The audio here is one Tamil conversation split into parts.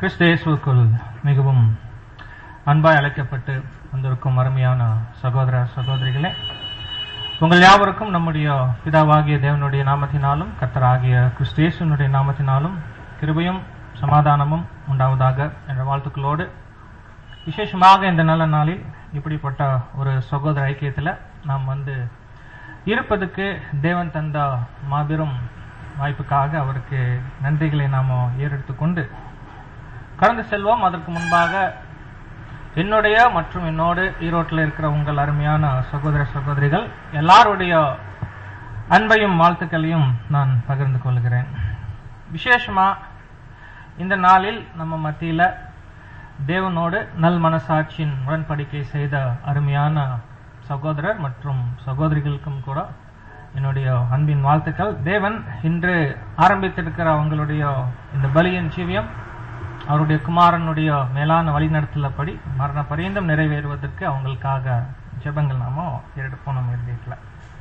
கிறிஸ்து இயேசுவுக்குள் மிகவும் அன்பாய் அழைக்கப்பட்டு வந்திருக்கும் அருமையான சகோதர சகோதரிகளே உங்கள் யாவருக்கும் நம்முடைய பிதாவாகிய தேவனுடைய நாமத்தினாலும் கர்த்தராகிய கிறிஸ்து இயேசுனுடைய நாமத்தினாலும் கிருபையும் சமாதானமும் உண்டாவதாக என்ற வாழ்த்துக்களோடு விசேஷமாக இந்த நல்ல நாளில் இப்படிப்பட்ட ஒரு சகோதர ஐக்கியத்தில் நாம் வந்து இருப்பதுக்கு தேவன் தந்த மாபெரும் வாய்ப்புக்காக அவருக்கு நன்றிகளை நாம ஏறெடுத்து கொண்டு கடந்து செல்வோம் அதற்கு முன்பாக என்னுடைய மற்றும் என்னோடு ஈரோட்டில் இருக்கிற உங்கள் அருமையான சகோதர சகோதரிகள் எல்லாருடைய அன்பையும் வாழ்த்துக்களையும் நான் பகிர்ந்து கொள்கிறேன் விசேஷமா இந்த நாளில் நம்ம மத்தியில தேவனோடு நல் மனசாட்சியின் உடன்படிக்கை செய்த அருமையான சகோதரர் மற்றும் சகோதரிகளுக்கும் கூட என்னுடைய அன்பின் வாழ்த்துக்கள் தேவன் இன்று ஆரம்பித்திருக்கிற அவங்களுடைய இந்த பலியின் ஜீவியம் அவருடைய குமாரனுடைய மேலான வழிநடத்தலப்படி மரண பரியந்தம் நிறைவேறுவதற்கு அவங்களுக்காக ஜெபங்கள் நாம எடுப்போம் நம்ம இருந்தீங்கள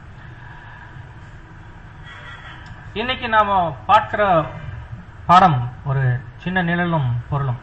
இன்னைக்கு நாம பார்க்கிற பாடம் ஒரு சின்ன நிழலும் பொருளும்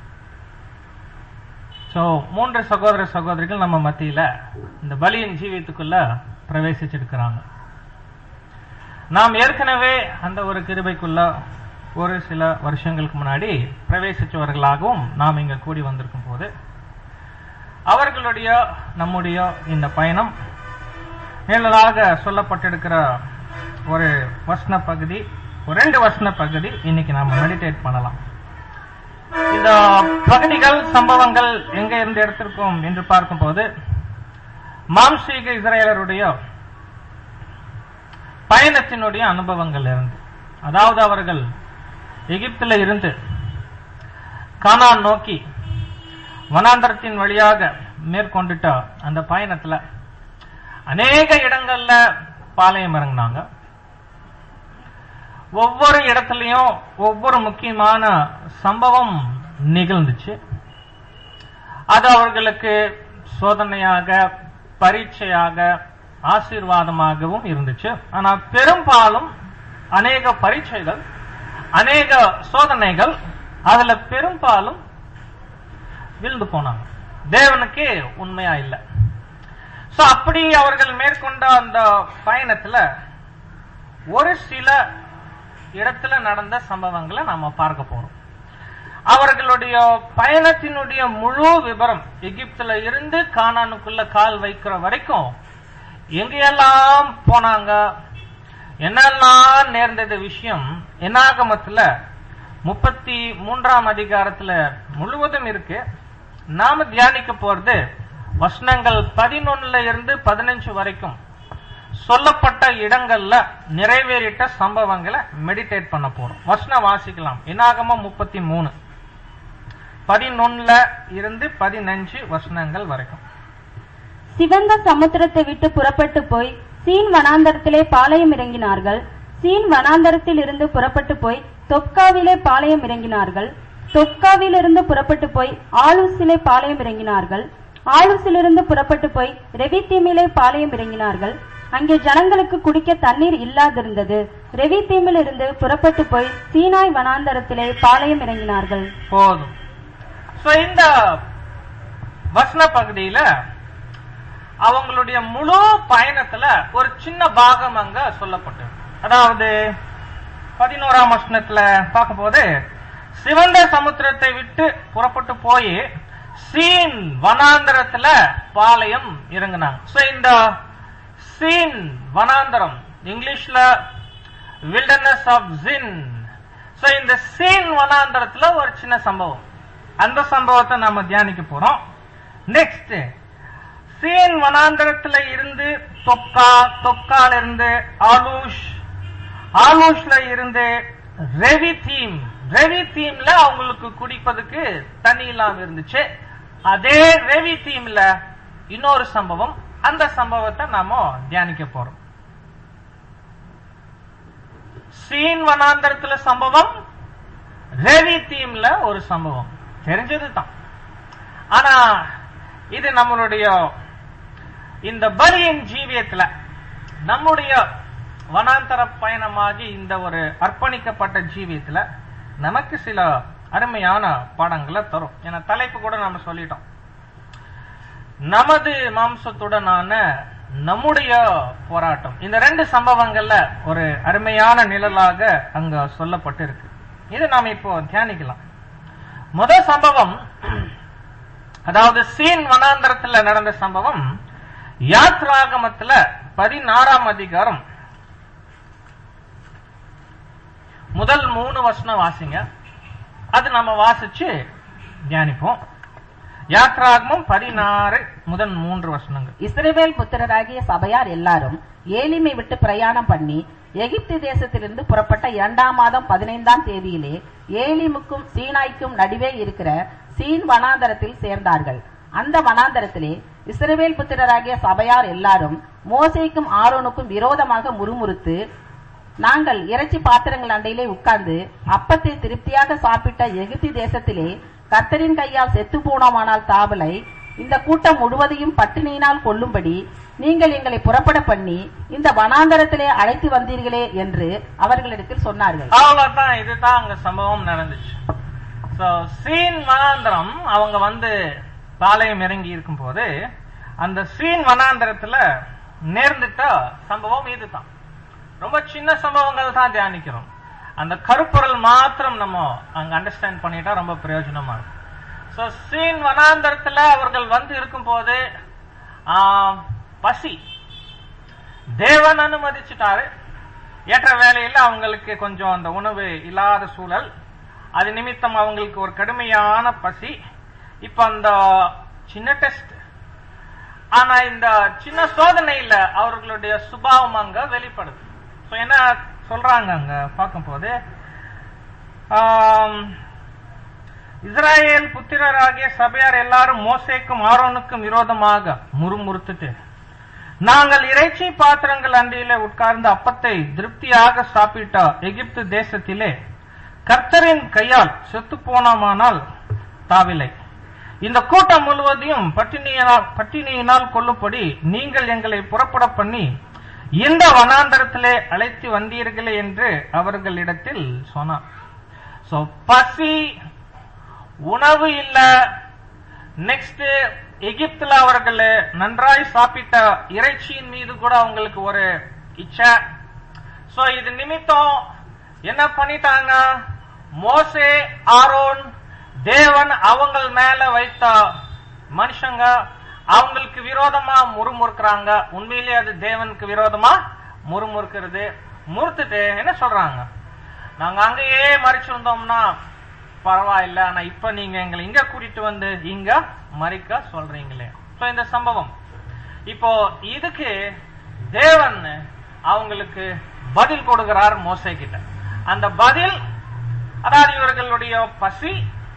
சோ மூன்று சகோதர சகோதரிகள் நம்ம மத்தியில இந்த பலியின் ஜீவியத்துக்குள்ள பிரவேசிச்சிருக்கிறாங்க நாம் ஏற்கனவே அந்த ஒரு கிருபைக்குள்ள ஒரு சில வருஷங்களுக்கு முன்னாடி பிரவேசிச்சவர்களாகவும் நாம் இங்க கூடி வந்திருக்கும் போது அவர்களுடைய நம்முடைய இந்த பயணம் நிழலாக சொல்லப்பட்டிருக்கிற ஒரு வசன பகுதி ஒரு ரெண்டு வசன பகுதி இன்னைக்கு நாம மெடிடேட் பண்ணலாம் இந்த பகுதிகள் சம்பவங்கள் எங்க இருந்து எடுத்திருக்கோம் என்று பார்க்கும்போது மாம்சீக இஸ்ரேலருடைய பயணத்தினுடைய அனுபவங்கள் இருந்து அதாவது அவர்கள் எகிப்தில் இருந்து கானான் நோக்கி வனாந்தரத்தின் வழியாக மேற்கொண்டுட்ட அந்த பயணத்துல அநேக இடங்கள்ல பாளையம் இறங்கினாங்க ஒவ்வொரு இடத்துலயும் ஒவ்வொரு முக்கியமான சம்பவம் நிகழ்ந்துச்சு அது அவர்களுக்கு சோதனையாக பரீட்சையாக ஆசீர்வாதமாகவும் இருந்துச்சு ஆனா பெரும்பாலும் அநேக பரீட்சைகள் அநேக சோதனைகள் அதுல பெரும்பாலும் விழுந்து போனாங்க தேவனுக்கு உண்மையா இல்லை சோ அப்படி அவர்கள் மேற்கொண்ட அந்த பயணத்துல ஒரு சில இடத்துல நடந்த சம்பவங்களை நாம பார்க்க போறோம் அவர்களுடைய பயணத்தினுடைய முழு விவரம் எகிப்துல இருந்து கானானுக்குள்ள கால் வைக்கிற வரைக்கும் எங்கெல்லாம் போனாங்க என்னெல்லாம் நேர்ந்தது விஷயம் என்னாகமத்துல முப்பத்தி மூன்றாம் அதிகாரத்துல முழுவதும் இருக்கு நாம தியானிக்க போறது வசனங்கள் பதினொன்னுல இருந்து பதினஞ்சு வரைக்கும் சொல்லப்பட்ட இடங்கள்ல நிறைவேறிட்ட சம்பவங்களை மெடிடேட் பண்ண போறோம் வசனம் வாசிக்கலாம் என்னாகமம் முப்பத்தி மூணு பதினொன்னுல இருந்து பதினஞ்சு வசனங்கள் வரைக்கும் சிவந்த சமுத்திரத்தை விட்டு புறப்பட்டு போய் சீன் வனாந்தரத்திலே பாளையம் இறங்கினார்கள் சீன் வனாந்தரத்தில் இருந்து புறப்பட்டு போய் தொப்காவிலே பாளையம் இறங்கினார்கள் தொப்காவிலிருந்து புறப்பட்டு போய் ஆலூசிலே பாளையம் இறங்கினார்கள் ஆலூசிலிருந்து புறப்பட்டு போய் ரெவித்தீமிலே பாளையம் இறங்கினார்கள் அங்கே ஜனங்களுக்கு குடிக்க தண்ணீர் இல்லாதிருந்தது ரெவித்தீமில் இருந்து புறப்பட்டு போய் சீனாய் வனாந்தரத்திலே பாளையம் இறங்கினார்கள் போதும் சோ இந்த வசன பகுதியில அவங்களுடைய முழு பயணத்துல ஒரு சின்ன பாகம் அங்க சொல்லப்பட்டது அதாவது பதினோராம் வசனத்துல பார்க்கும் போது சிவந்த சமுத்திரத்தை விட்டு புறப்பட்டு போய் சீன் வனாந்தரத்துல பாளையம் இறங்கினாங்க சோ இந்த சீன் வனாந்தரம் இங்கிலீஷ்ல வில்டர்னஸ் ஆஃப் ஜின் சோ இந்த சீன் வனாந்தரத்துல ஒரு சின்ன சம்பவம் அந்த சம்பவத்தை நாம தியானிக்க போறோம் நெக்ஸ்ட் சீன் வனாந்தரத்துல இருந்து தொப்கா தொப்கால இருந்து ஆலூஷ் ஆலூஷ்ல இருந்து ரெவி தீம் ரெவி தீம்ல அவங்களுக்கு குடிப்பதுக்கு தண்ணி இல்லாம இருந்துச்சு அதே ரெவி தீம்ல இன்னொரு சம்பவம் அந்த சம்பவத்தை நாம தியானிக்க போறோம் சீன் வனாந்தரத்துல சம்பவம் ரெவி தீம்ல ஒரு சம்பவம் தெரிஞ்சது தான் ஆனா இது நம்மளுடைய இந்த பலியின் ஜீவியத்துல நம்முடைய வனாந்தர பயணமாகி இந்த ஒரு அர்ப்பணிக்கப்பட்ட ஜீவியத்துல நமக்கு சில அருமையான பாடங்களை தரும் ஏன்னா தலைப்பு கூட நம்ம சொல்லிட்டோம் நமது மாம்சத்துடனான நம்முடைய போராட்டம் இந்த ரெண்டு சம்பவங்கள்ல ஒரு அருமையான நிழலாக அங்க சொல்லப்பட்டிருக்கு இது நாம இப்போ தியானிக்கலாம் முதல் சம்பவம் அதாவது சீன் வனாந்தரத்துல நடந்த சம்பவம் யாத்ராகமத்துல பதினாறாம் அதிகாரம் முதல் மூணு வசனம் வாசிங்க அது நம்ம வாசிச்சு தியானிப்போம் யாத்ராகமம் பதினாறு முதல் மூன்று வசனங்கள் இஸ்ரவேல் புத்திரராகிய சபையார் எல்லாரும் ஏலிமை விட்டு பிரயாணம் பண்ணி எகிப்து தேசத்திலிருந்து புறப்பட்ட இரண்டாம் மாதம் பதினைந்தாம் தேதியிலே ஏலிமுக்கும் சீனாய்க்கும் நடுவே இருக்கிற சீன் வனாந்தரத்தில் சேர்ந்தார்கள் அந்த வனாந்தரத்திலே இஸ்ரவேல் புத்திரராகிய சபையார் எல்லாரும் மோசேக்கும் ஆரோனுக்கும் விரோதமாக முறுமுறுத்து நாங்கள் இறைச்சி பாத்திரங்கள் அண்டையிலே உட்கார்ந்து அப்பத்தை திருப்தியாக சாப்பிட்ட எகிப்தி தேசத்திலே கர்த்தரின் கையால் செத்து போனோமானால் தாவலை இந்த கூட்டம் முழுவதையும் பட்டினியினால் கொல்லும்படி நீங்கள் எங்களை புறப்பட பண்ணி இந்த வனாந்தரத்திலே அழைத்து வந்தீர்களே என்று அவர்களிடத்தில் சொன்னார்கள் அவ்வளவுதான் இதுதான் அங்க சம்பவம் நடந்துச்சு சோ சீன் வனாந்தரம் அவங்க வந்து பாளையம் இறங்கி இருக்கும் போது அந்த சீன் வனாந்தரத்துல நேர்ந்துட்ட சம்பவம் இதுதான் ரொம்ப சின்ன சம்பவங்கள் தான் தியானிக்கிறோம் அந்த கருப்பொருள் மாத்திரம் நம்ம அங்க அண்டர்ஸ்டாண்ட் பண்ணிட்டா ரொம்ப பிரயோஜனமா இருக்கும் சோ சீன் வனாந்தரத்துல அவர்கள் வந்து இருக்கும் போது பசி தேவன் அனுமதிச்சுட்டாரு ஏற்ற வேலையில அவங்களுக்கு கொஞ்சம் அந்த உணவு இல்லாத சூழல் அது நிமித்தம் அவங்களுக்கு ஒரு கடுமையான பசி இப்ப அந்த சின்ன டெஸ்ட் ஆனா இந்த சின்ன சோதனையில அவர்களுடைய சுபாவம் அங்க வெளிப்படுது So, என்ன சொல்றாங்க அங்க பார்க்கும்போது ஆம், இஸ்ராயேல் புத்திரராகிய சபையார் எல்லாரும் மோசேக்கும் ஆரோனுக்கும் விரோதமாக முறுமுறுத்துட்டு நாங்கள் இறைச்சி பாத்திரங்கள் அண்டியிலே உட்கார்ந்து அப்பத்தை திருப்தியாக சாப்பிட்ட எகிப்து தேசத்திலே கர்த்தரின் கையால் செத்து போனோமானால் தாவில்லை இந்த கூட்டம் முழுவதையும் பட்டினியினால் பட்டினியினால் கொல்லும்படி நீங்கள் எங்களை புறப்பட பண்ணி இந்த வனாந்தரத்திலே அழைத்து வந்தீர்களே என்று அவர்களிடத்தில் சொன்னார் சோ பசி உணவு இல்ல நெக்ஸ்ட் எகிப்துல அவர்கள் நன்றாய் சாப்பிட்ட இறைச்சியின் மீது கூட அவங்களுக்கு ஒரு இச்சை சோ இது நிமித்தம் என்ன பண்ணிட்டாங்க மோசே ஆரோன் தேவன் அவங்க மேல வைத்த மனுஷங்க அவங்களுக்கு விரோதமா முறுமுறுக்கிறாங்க உண்மையிலேயே அது தேவனுக்கு விரோதமா முறுமுறுக்கிறது முறுத்துட்டு என்ன சொல்றாங்க நாங்க அங்கேயே மறிச்சிருந்தோம்னா பரவாயில்ல ஆனா இப்ப நீங்க எங்களை இங்க கூட்டிட்டு வந்து இங்க மறிக்க சொல்றீங்களே சோ இந்த சம்பவம் இப்போ இதுக்கு தேவன் அவங்களுக்கு பதில் கொடுக்கிறார் மோசே கிட்ட அந்த பதில் அதாவது இவர்களுடைய பசி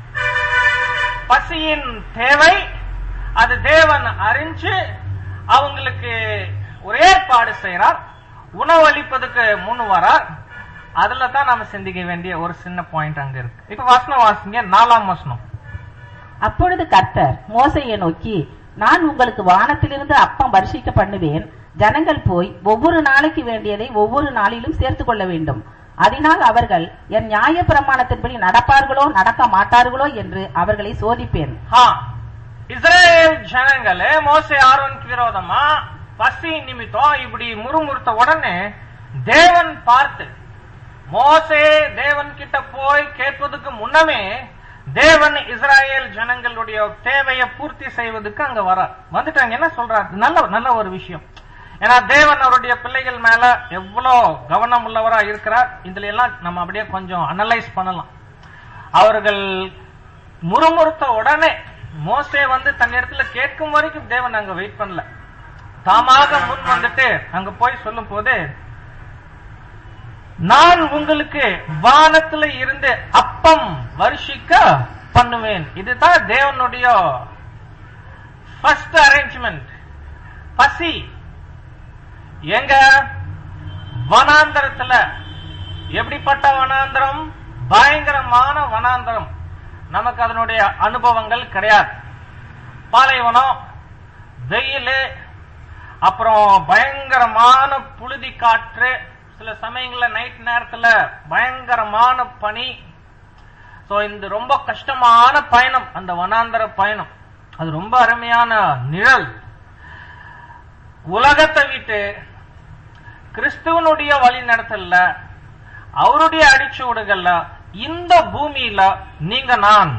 பசியின் தேவை அது தேவன் அறிஞ்சு அவங்களுக்கு ஒரு ஏற்பாடு செய்யறார் உணவளிப்பதுக்கு முன் வரார் அதுல தான் நாம சிந்திக்க வேண்டிய ஒரு சின்ன பாயிண்ட் அங்க இருக்கு இப்ப வசனம் வாசிங்க நாலாம் வசனம் அப்பொழுது கர்த்தர் மோசையை நோக்கி நான் உங்களுக்கு வானத்திலிருந்து அப்பம் வருஷிக்க பண்ணுவேன் ஜனங்கள் போய் ஒவ்வொரு நாளைக்கு வேண்டியதை ஒவ்வொரு நாளிலும் சேர்த்துக் கொள்ள வேண்டும் அதனால் அவர்கள் என் நியாய பிரமாணத்தின்படி நடப்பார்களோ நடக்க மாட்டார்களோ என்று அவர்களை சோதிப்பேன் ஹா இஸ்ரேல் ஜனங்களே மோசே ஆரோனுக்கு விரோதமா பசி நிமித்தம் இப்படி முறுமுறுத்த உடனே தேவன் பார்த்து மோசே தேவன் கிட்ட போய் கேட்பதுக்கு முன்னமே தேவன் இஸ்ராயேல் ஜனங்களுடைய தேவையை பூர்த்தி செய்வதற்கு அங்க வர வந்துட்டாங்க என்ன சொல்றாரு நல்ல நல்ல ஒரு விஷயம் ஏன்னா தேவன் அவருடைய பிள்ளைகள் மேல எவ்வளவு கவனம் உள்ளவரா இருக்கிறார் இதுல எல்லாம் நம்ம அப்படியே கொஞ்சம் அனலைஸ் பண்ணலாம் அவர்கள் முறுமுறுத்த உடனே மோசே வந்து தன் இடத்துல கேட்கும் வரைக்கும் தேவன் அங்க வெயிட் பண்ணல தாமாக முன் வந்துட்டு அங்க போய் சொல்லும் போது நான் உங்களுக்கு வானத்துல இருந்து அப்பம் வருஷிக்க பண்ணுவேன் இதுதான் தேவனுடைய ஃபர்ஸ்ட் அரேஞ்ச்மெண்ட் பசி எங்க வனாந்தரத்துல எப்படிப்பட்ட வனாந்தரம் பயங்கரமான வனாந்தரம் நமக்கு அதனுடைய அனுபவங்கள் கிடையாது பாலைவனம் வெயில் அப்புறம் பயங்கரமான புழுதி காற்று சில சமயங்கள்ல நைட் நேரத்துல பயங்கரமான பனி சோ இந்த ரொம்ப கஷ்டமான பயணம் அந்த வனாந்தர பயணம் அது ரொம்ப அருமையான நிழல் உலகத்தை விட்டு கிறிஸ்துவனுடைய வழி நடத்தல அவருடைய அடிச்சுவடுகள்ல இந்த பூமியில நீங்க நான்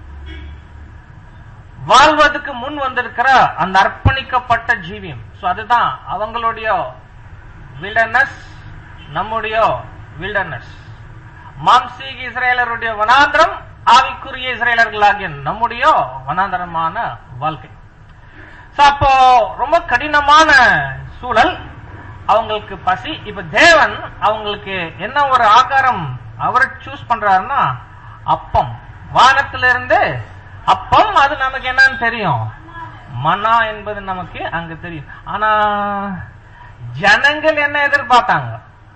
வாழ்வதற்கு முன் வந்திருக்கிற அந்த அர்ப்பணிக்கப்பட்ட ஜீவியம் சோ அதுதான் அவங்களுடைய வில்டர்னஸ் நம்முடைய வில்டர்னஸ் மாம்சீக இஸ்ரேலருடைய வனாந்திரம் ஆவிக்குரிய இஸ்ரேலர்களாகிய நம்முடைய வனாந்தரமான வாழ்க்கை So, அப்போ ரொம்ப கடினமான சூழல் அவங்களுக்கு பசி இப்ப தேவன் அவங்களுக்கு என்ன ஒரு ஆகாரம் அவர் சூஸ் பண்றாருன்னா அப்பம் வானத்திலிருந்து அப்பம் அது நமக்கு என்னன்னு தெரியும் மனா என்பது நமக்கு அங்க தெரியும் ஆனா ஜனங்கள் என்ன எதிர்பார்த்தாங்க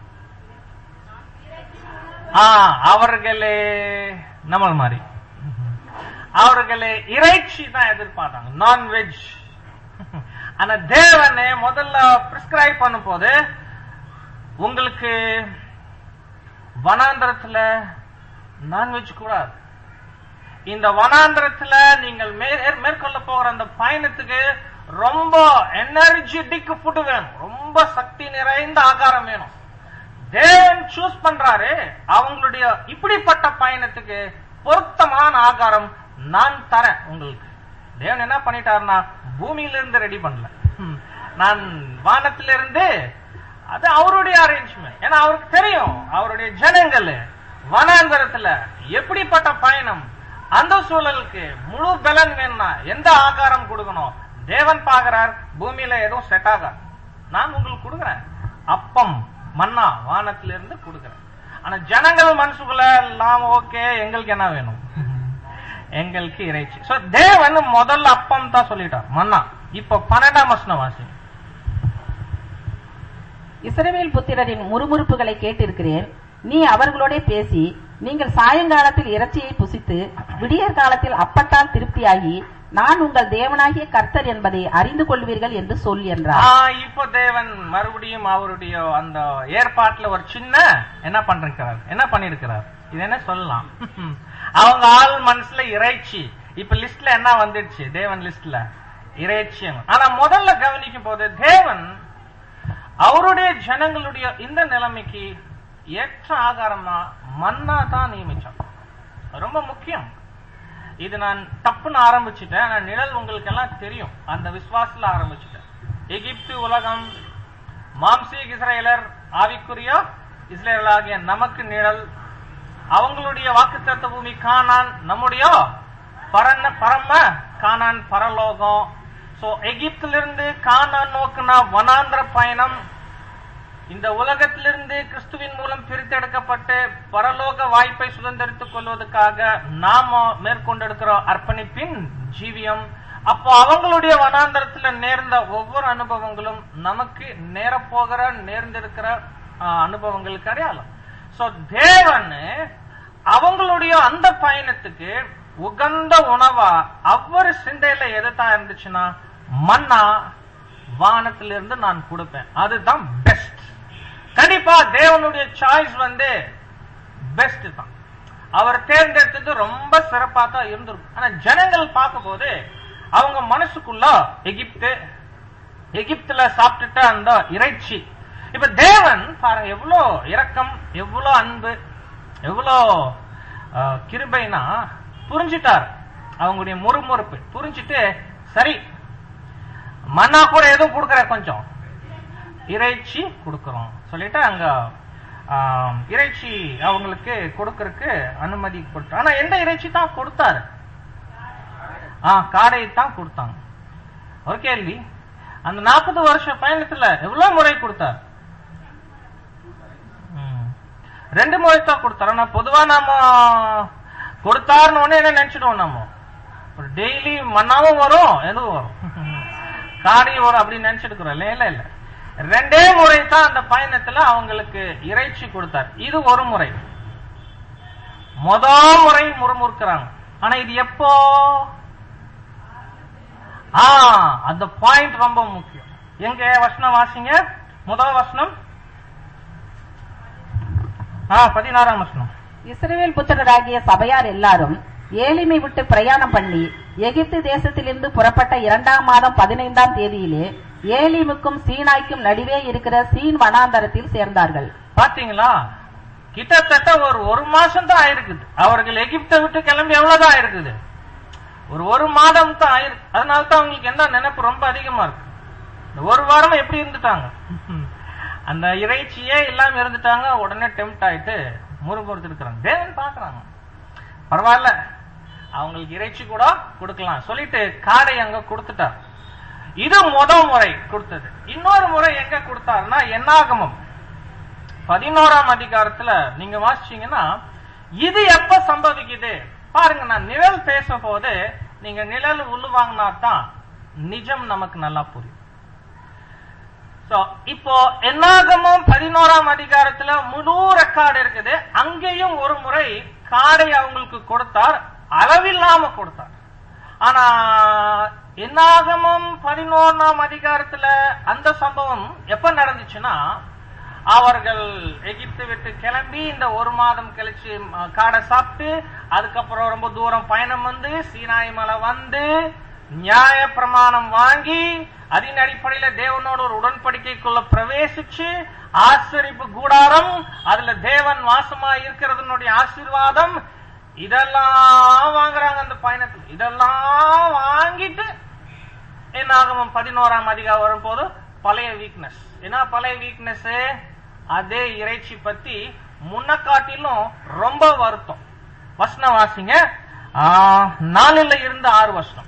ஆ அவர்களே நம்ம மாதிரி அவர்களே இறைச்சி தான் எதிர்பார்த்தாங்க நான்வெஜ் ஆனா தேவனே முதல்ல பிரிஸ்கிரைப் பண்ணும் போது உங்களுக்கு வனாந்திரத்துல நான்வெஜ் கூடாது இந்த வனாந்திரத்துல நீங்கள் மே- மேற்கொள்ள போகிற அந்த பயணத்துக்கு ரொம்ப எனர்ஜெட்டிக் ஃபுட் வேணும் ரொம்ப சக்தி நிறைந்த ஆகாரம் வேணும் தேவன் சூஸ் பண்றாரு அவங்களுடைய இப்படிப்பட்ட பயணத்துக்கு பொருத்தமான ஆகாரம் நான் தரேன் உங்களுக்கு தேவன் என்ன பண்ணிட்டாருன்னா பூமியில இருந்து ரெடி பண்ணல ஹம். நான் வானத்திலிருந்து அது அவருடைய அரேஞ்ச்மெண்ட் ஏன்னா அவருக்கு தெரியும் அவருடைய ஜனங்கள் வனாந்தரத்துல எப்படிப்பட்ட பயணம் அந்த சூழலுக்கு முழு பலன் வேணும்னா எந்த ஆகாரம் கொடுக்கணும் தேவன் பாக்குறார் பூமியில எதுவும் செட் ஆகாது நான் உங்களுக்கு கொடுக்குறேன் அப்பம் மன்னா வானத்திலிருந்து கொடுக்குறேன் ஆனா ஜனங்கள் மனசுக்குள்ள எல்லாம் ஓகே எங்களுக்கு என்ன வேணும் எங்களுக்கு இறைச்சி சோ தேவன் முதல்ல அப்பம் தான் சொல்லிட்டார் மன்னா இப்ப பன்னெண்டாம் வசனம் வாசி இஸ்ரவேல் புத்திரரின் முறுமுறுப்புகளை கேட்டிருக்கிறேன் நீ அவர்களோட பேசி நீங்கள் சாயங்காலத்தில் இறைச்சியை புசித்து விடியற் காலத்தில் அப்பத்தால் திருப்தியாகி நான் உங்கள் தேவனாகிய கர்த்தர் என்பதை அறிந்து கொள்வீர்கள் என்று சொல் என்றார் ஆ, இப்போ தேவன் மறுபடியும் அவருடைய அந்த ஏற்பாட்டுல ஒரு சின்ன என்ன பண்றார் என்ன பண்ணிருக்கிறார் இது என்ன சொல்லலாம் அவங்க ஆள் மனசுல இறைச்சி இப்ப லிஸ்ட்ல என்ன வந்துடுச்சு தேவன் லிஸ்ட்ல இறைச்சி ஆனா முதல்ல கவனிக்கும் போது தேவன் அவருடைய ஜனங்களுடைய இந்த நிலைமைக்கு ஏற்ற ஆகாரமா மன்னா தான் நியமிச்சான் ரொம்ப முக்கியம் இது நான் தப்புன்னு ஆரம்பிச்சுட்டேன் ஆனா நிழல் உங்களுக்கு எல்லாம் தெரியும் அந்த விசுவாசத்துல ஆரம்பிச்சுட்டேன் எகிப்து உலகம் மாம்சீக இஸ்ரேலர் ஆவிக்குரிய இஸ்ரேலராகிய நமக்கு நிழல் அவங்களுடைய வாக்குத்தத்த பூமி கானான் நம்முடைய பரன பரம கானான் பரலோகம் சோ எகிப்திலிருந்து கானான் நோக்குனா வனாந்திர பயணம் இந்த உலகத்திலிருந்து கிறிஸ்துவின் மூலம் பிரித்தெடுக்கப்பட்டு பரலோக வாய்ப்பை சுதந்திரித்துக் கொள்வதற்காக நாம மேற்கொண்டிருக்கிற அர்ப்பணிப்பின் ஜீவியம் அப்போ அவங்களுடைய வனாந்தரத்துல நேர்ந்த ஒவ்வொரு அனுபவங்களும் நமக்கு நேரப்போகிற நேர்ந்திருக்கிற ஆஹ், அனுபவங்களுக்கு அடையாளம் சோ தேவன் அவங்களுடைய அந்த பயணத்துக்கு உகந்த உணவா அவர் சிந்தையில எதுதான் இருந்துச்சுன்னா மன்னா வானத்திலிருந்து நான் கொடுப்பேன் அதுதான் பெஸ்ட் கண்டிப்பா தேவனுடைய சாய்ஸ் வந்து பெஸ்ட் தான் அவர் தேர்ந்தெடுத்தது ரொம்ப சிறப்பா தான் இருந்திருக்கும் ஆனா ஜனங்கள் பார்க்கும்போது அவங்க மனசுக்குள்ள எகிப்து எகிப்துல சாப்பிட்டுட்ட அந்த இறைச்சி இப்ப தேவன் பாருங்க எவ்வளோ இரக்கம் எவ்வளோ அன்பு எவ்வளோ அஹ், கிருபைனா புரிஞ்சிட்டார் அவங்களுடைய முறுமுறுப்பு புரிஞ்சிட்டு சரி மன்னா கூட எதுவும் கொடுக்கற கொஞ்சம் இறைச்சி கொடுக்கிறோம் சொல்லிட்டு அங்க ஆம், இறைச்சி அவங்களுக்கு கொடுக்கறதுக்கு அனுமதி கொடுத்தார் ஆனா எந்த இறைச்சி தான் கொடுத்தாரு ஆ காடை தான் கொடுத்தாங்க ஒரு கேள்வி அந்த நாற்பது வருஷ பயணத்துல எவ்வளவு முறை கொடுத்தார் ம். ரெண்டு முறை தான் கொடுத்தார் ஆனா பொதுவா நாம கொடுத்தாருன்னு உடனே என்ன நினைச்சிடுவோம் நம்ம ஒரு டெய்லி மண்ணாவும் வரும் எதுவும் வரும் காடையும் வரும் அப்படின்னு நினைச்சிட்டு இல்ல இல்ல இல்ல ரெண்டே முறை தான் அந்த பயணத்துல அவங்களுக்கு இறைச்சி கொடுத்தார் இது ஒரு முறை முத முறை முறுமுறுக்கிறாங்க ஆனா இது எப்போ ஆ அந்த பாயிண்ட் ரொம்ப முக்கியம் எங்க வசனம் வாசிங்க முதல் வசனம் ஆ பதினாறாம் வசனம் இஸ்ரவேல் புத்திரராகிய சபையார் எல்லாரும் ஏலிமை விட்டு பிரயாணம் பண்ணி எகிப்து தேசத்திலிருந்து புறப்பட்ட இரண்டாம் மாதம் பதினைந்தாம் தேதியிலே ஏலிமுக்கும் சீனாய்க்கும் நடுவே இருக்கிற சீன் வனாந்தரத்தில் சேர்ந்தார்கள் பாத்தீங்களா கிட்டத்தட்ட ஒரு ஒரு மாசம் தான் ஆயிருக்குது அவர்கள் எகிப்தை விட்டு கிளம்பி எவ்வளவுதான் ஆயிருக்குது ஒரு ஒரு மாதம் தான் ஆயிருக்கு அதனால தான் அவங்களுக்கு என்ன நினைப்பு ரொம்ப அதிகமா இருக்கு இந்த ஒரு வாரம் எப்படி இருந்துட்டாங்க அந்த இறைச்சியே இல்லாம இருந்துட்டாங்க உடனே டெம்ட் ஆயிட்டு முறுமுறுத்து இருக்கிறாங்க தேவன் பாக்குறாங்க பரவாயில்ல அவங்களுக்கு இறைச்சி கூட கொடுக்கலாம் சொல்லிட்டு காடை அங்க கொடுத்துட்டார் இது முத முறை கொடுத்தது இன்னொரு முறை எங்க கொடுத்தாருன்னா என்னாகமம் பதினோராம் அதிகாரத்துல நீங்க வாசிச்சீங்கன்னா இது எப்ப சம்பவிக்குது பாருங்க நான் நிழல் பேச போது நீங்க நிழல் உள்வாங்கினா தான் நிஜம் நமக்கு நல்லா புரியும் So, இப்போ என்னாகமும் பதினோராம் அதிகாரத்துல முழு ரெக்கார்டு இருக்குது அங்கேயும் ஒரு முறை காடை அவங்களுக்கு கொடுத்தார் அளவில்லாம கொடுத்தார் ஆனா என்னாகமும் பதினோராம் அதிகாரத்துல அந்த சம்பவம் எப்ப நடந்துச்சுன்னா அவர்கள் எகிப்து விட்டு கிளம்பி இந்த ஒரு மாதம் கழிச்சு ம, காடை சாப்பிட்டு அதுக்கப்புறம் ரொம்ப தூரம் பயணம் வந்து சீனாய் மலை வந்து நியாய பிரமாணம் வாங்கி அதன் அடிப்படையில தேவனோட ஒரு உடன்படிக்கைக்குள்ள பிரவேசிச்சு ஆசரிப்பு கூடாரம் அதுல தேவன் வாசமா இருக்கிறதுனுடைய ஆசீர்வாதம் இதெல்லாம் வாங்குறாங்க அந்த பயணத்துல இதெல்லாம் வாங்கிட்டு என்னாகும் பதினோராம் அதிகாரம் வரும்போது பழைய வீக்னஸ் என்ன பழைய வீக்னஸ் அதே இறைச்சி பத்தி முன்ன காட்டிலும் ரொம்ப வருத்தம் வசனம் வாசிங்க ஆ, நாலுல இருந்து ஆறு வருஷம்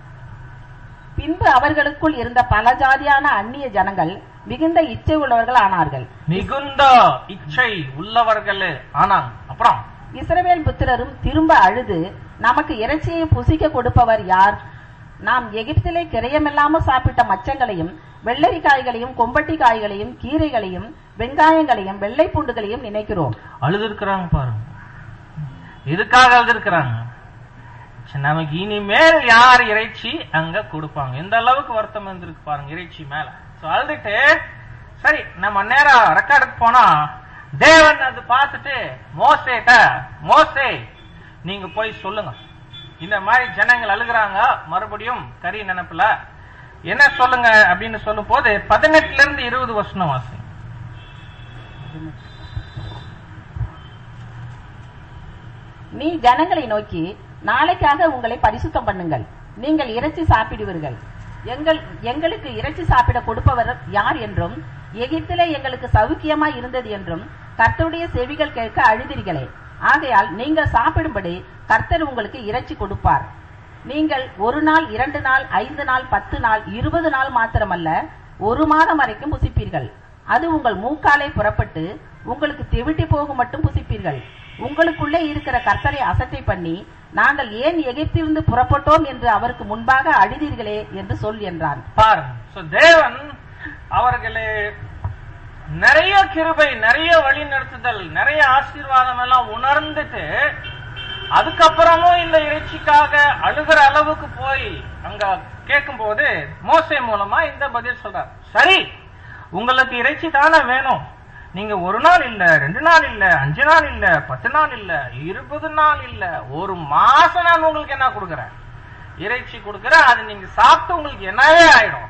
பின்பு அவர்களுக்குள் இருந்த பல ஜாதியான அந்நிய ஜனங்கள் மிகுந்த இச்சை உள்ளவர்கள் ஆனார்கள் மிகுந்த இச்சை உள்ளவர்கள் ஆனாங்க அப்புறம் இஸ்ரவேல் புத்திரரும் திரும்ப அழுது நமக்கு இறைச்சியை புசிக்க கொடுப்பவர் யார் நாம் எகிப்திலே கிரயமில்லாம சாப்பிட்ட மச்சங்களையும் வெள்ளரி காய்களையும் கொம்பட்டி காய்களையும் கீரைகளையும் வெங்காயங்களையும் வெள்ளை பூண்டுகளையும் நினைக்கிறோம் அழுதுருக்கிறாங்க பாருங்க இதுக்காக அழுதுருக்கிறாங்க சரி, நமக்கு இனிமேல் யார் இறைச்சி அங்க கொடுப்பாங்க இந்த அளவுக்கு வருத்தம் இருந்திருக்கு பாருங்க இறைச்சி மேல சோ அழுதுட்டு சரி நம்ம நேரா ரெக்கார்டுக்கு போனா தேவன் அது பார்த்துட்டு மோசேட்ட மோசே நீங்க போய் சொல்லுங்க இந்த மாதிரி ஜனங்கள் அழுகுறாங்க மறுபடியும் கறி நினைப்புல என்ன சொல்லுங்க அப்படின்னு சொல்லும் போது பதினெட்டுல இருந்து இருபது வருஷம் வாசி நீ ஜனங்களை நோக்கி நாளைக்காக உங்களை பரிசுத்தம் பண்ணுங்கள் நீங்கள் இறைச்சி சாப்பிடுவீர்கள் எங்கள் எங்களுக்கு இறைச்சி சாப்பிட கொடுப்பவர் யார் என்றும் எகிப்திலே எங்களுக்கு சௌக்கியமா இருந்தது என்றும் கர்த்தருடைய செவிகள் கேட்க அழுதீர்களே ஆகையால் நீங்கள் சாப்பிடும்படி கர்த்தர் உங்களுக்கு இறைச்சி கொடுப்பார் நீங்கள் ஒரு நாள் இரண்டு நாள் ஐந்து நாள் பத்து நாள் இருபது நாள் மாத்திரமல்ல ஒரு மாதம் வரைக்கும் புசிப்பீர்கள் அது உங்கள் மூக்காலே புறப்பட்டு உங்களுக்கு தெவிட்டி போகும் மட்டும் புசிப்பீர்கள் உங்களுக்குள்ளே இருக்கிற கர்த்தரை அசட்டை பண்ணி நாங்கள் ஏன் எகிப்திலிருந்து புறப்பட்டோம் என்று அவருக்கு முன்பாக அழுதீர்களே என்று சொல் என்றான் பாருங்க So, தேவன் அவர்களே நிறைய கிருபை நிறைய வழி நடத்துதல் நிறைய ஆசீர்வாதம் எல்லாம் உணர்ந்துட்டு அதுக்கப்புறமும் இந்த இறைச்சிக்காக அழுகிற அளவுக்கு போய் அங்க கேட்கும்போது மோசே மூலமா இந்த பதில் சொல்றார் சரி உங்களுக்கு இறைச்சி தானே வேணும் நீங்க ஒரு நாள் இல்ல ரெண்டு நாள் இல்ல அஞ்சு நாள் இல்ல பத்து நாள் இல்ல இருபது நாள் இல்ல ஒரு மாசம் நான் உங்களுக்கு என்ன கொடுக்கறேன் இறைச்சி கொடுக்கறேன் அது நீங்க சாப்பிட்டு உங்களுக்கு என்னவே ஆயிடும்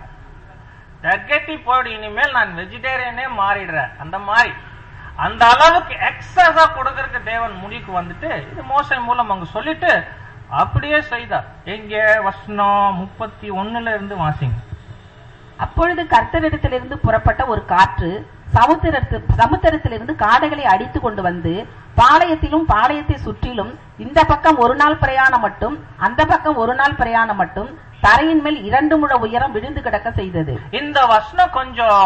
தகட்டி போடு இனிமேல் நான் வெஜிடேரியனே மாறிடுறேன் அந்த மாதிரி அந்த அளவுக்கு எக்ஸஸா கொடுக்கறதுக்கு தேவன் முடிவுக்கு வந்துட்டு இது மோசை மூலம் அங்க சொல்லிட்டு அப்படியே செய்தார் எங்க வசனம் முப்பத்தி ஒண்ணுல இருந்து வாசிங்க அப்பொழுது கர்த்தரிடத்திலிருந்து புறப்பட்ட ஒரு காற்று சமுத்திரத்து சமுத்திரத்திலிருந்து காடைகளை அடித்து கொண்டு வந்து பாளையத்திலும் பாளையத்தை சுற்றிலும் இந்த பக்கம் ஒரு நாள் பிரயாணம் மட்டும் அந்த பக்கம் ஒரு நாள் பிரயாணம் மட்டும் தரையின் மேல் இரண்டு முழ உயரம் விழுந்து கிடக்க செய்தது இந்த வசனம் கொஞ்சம்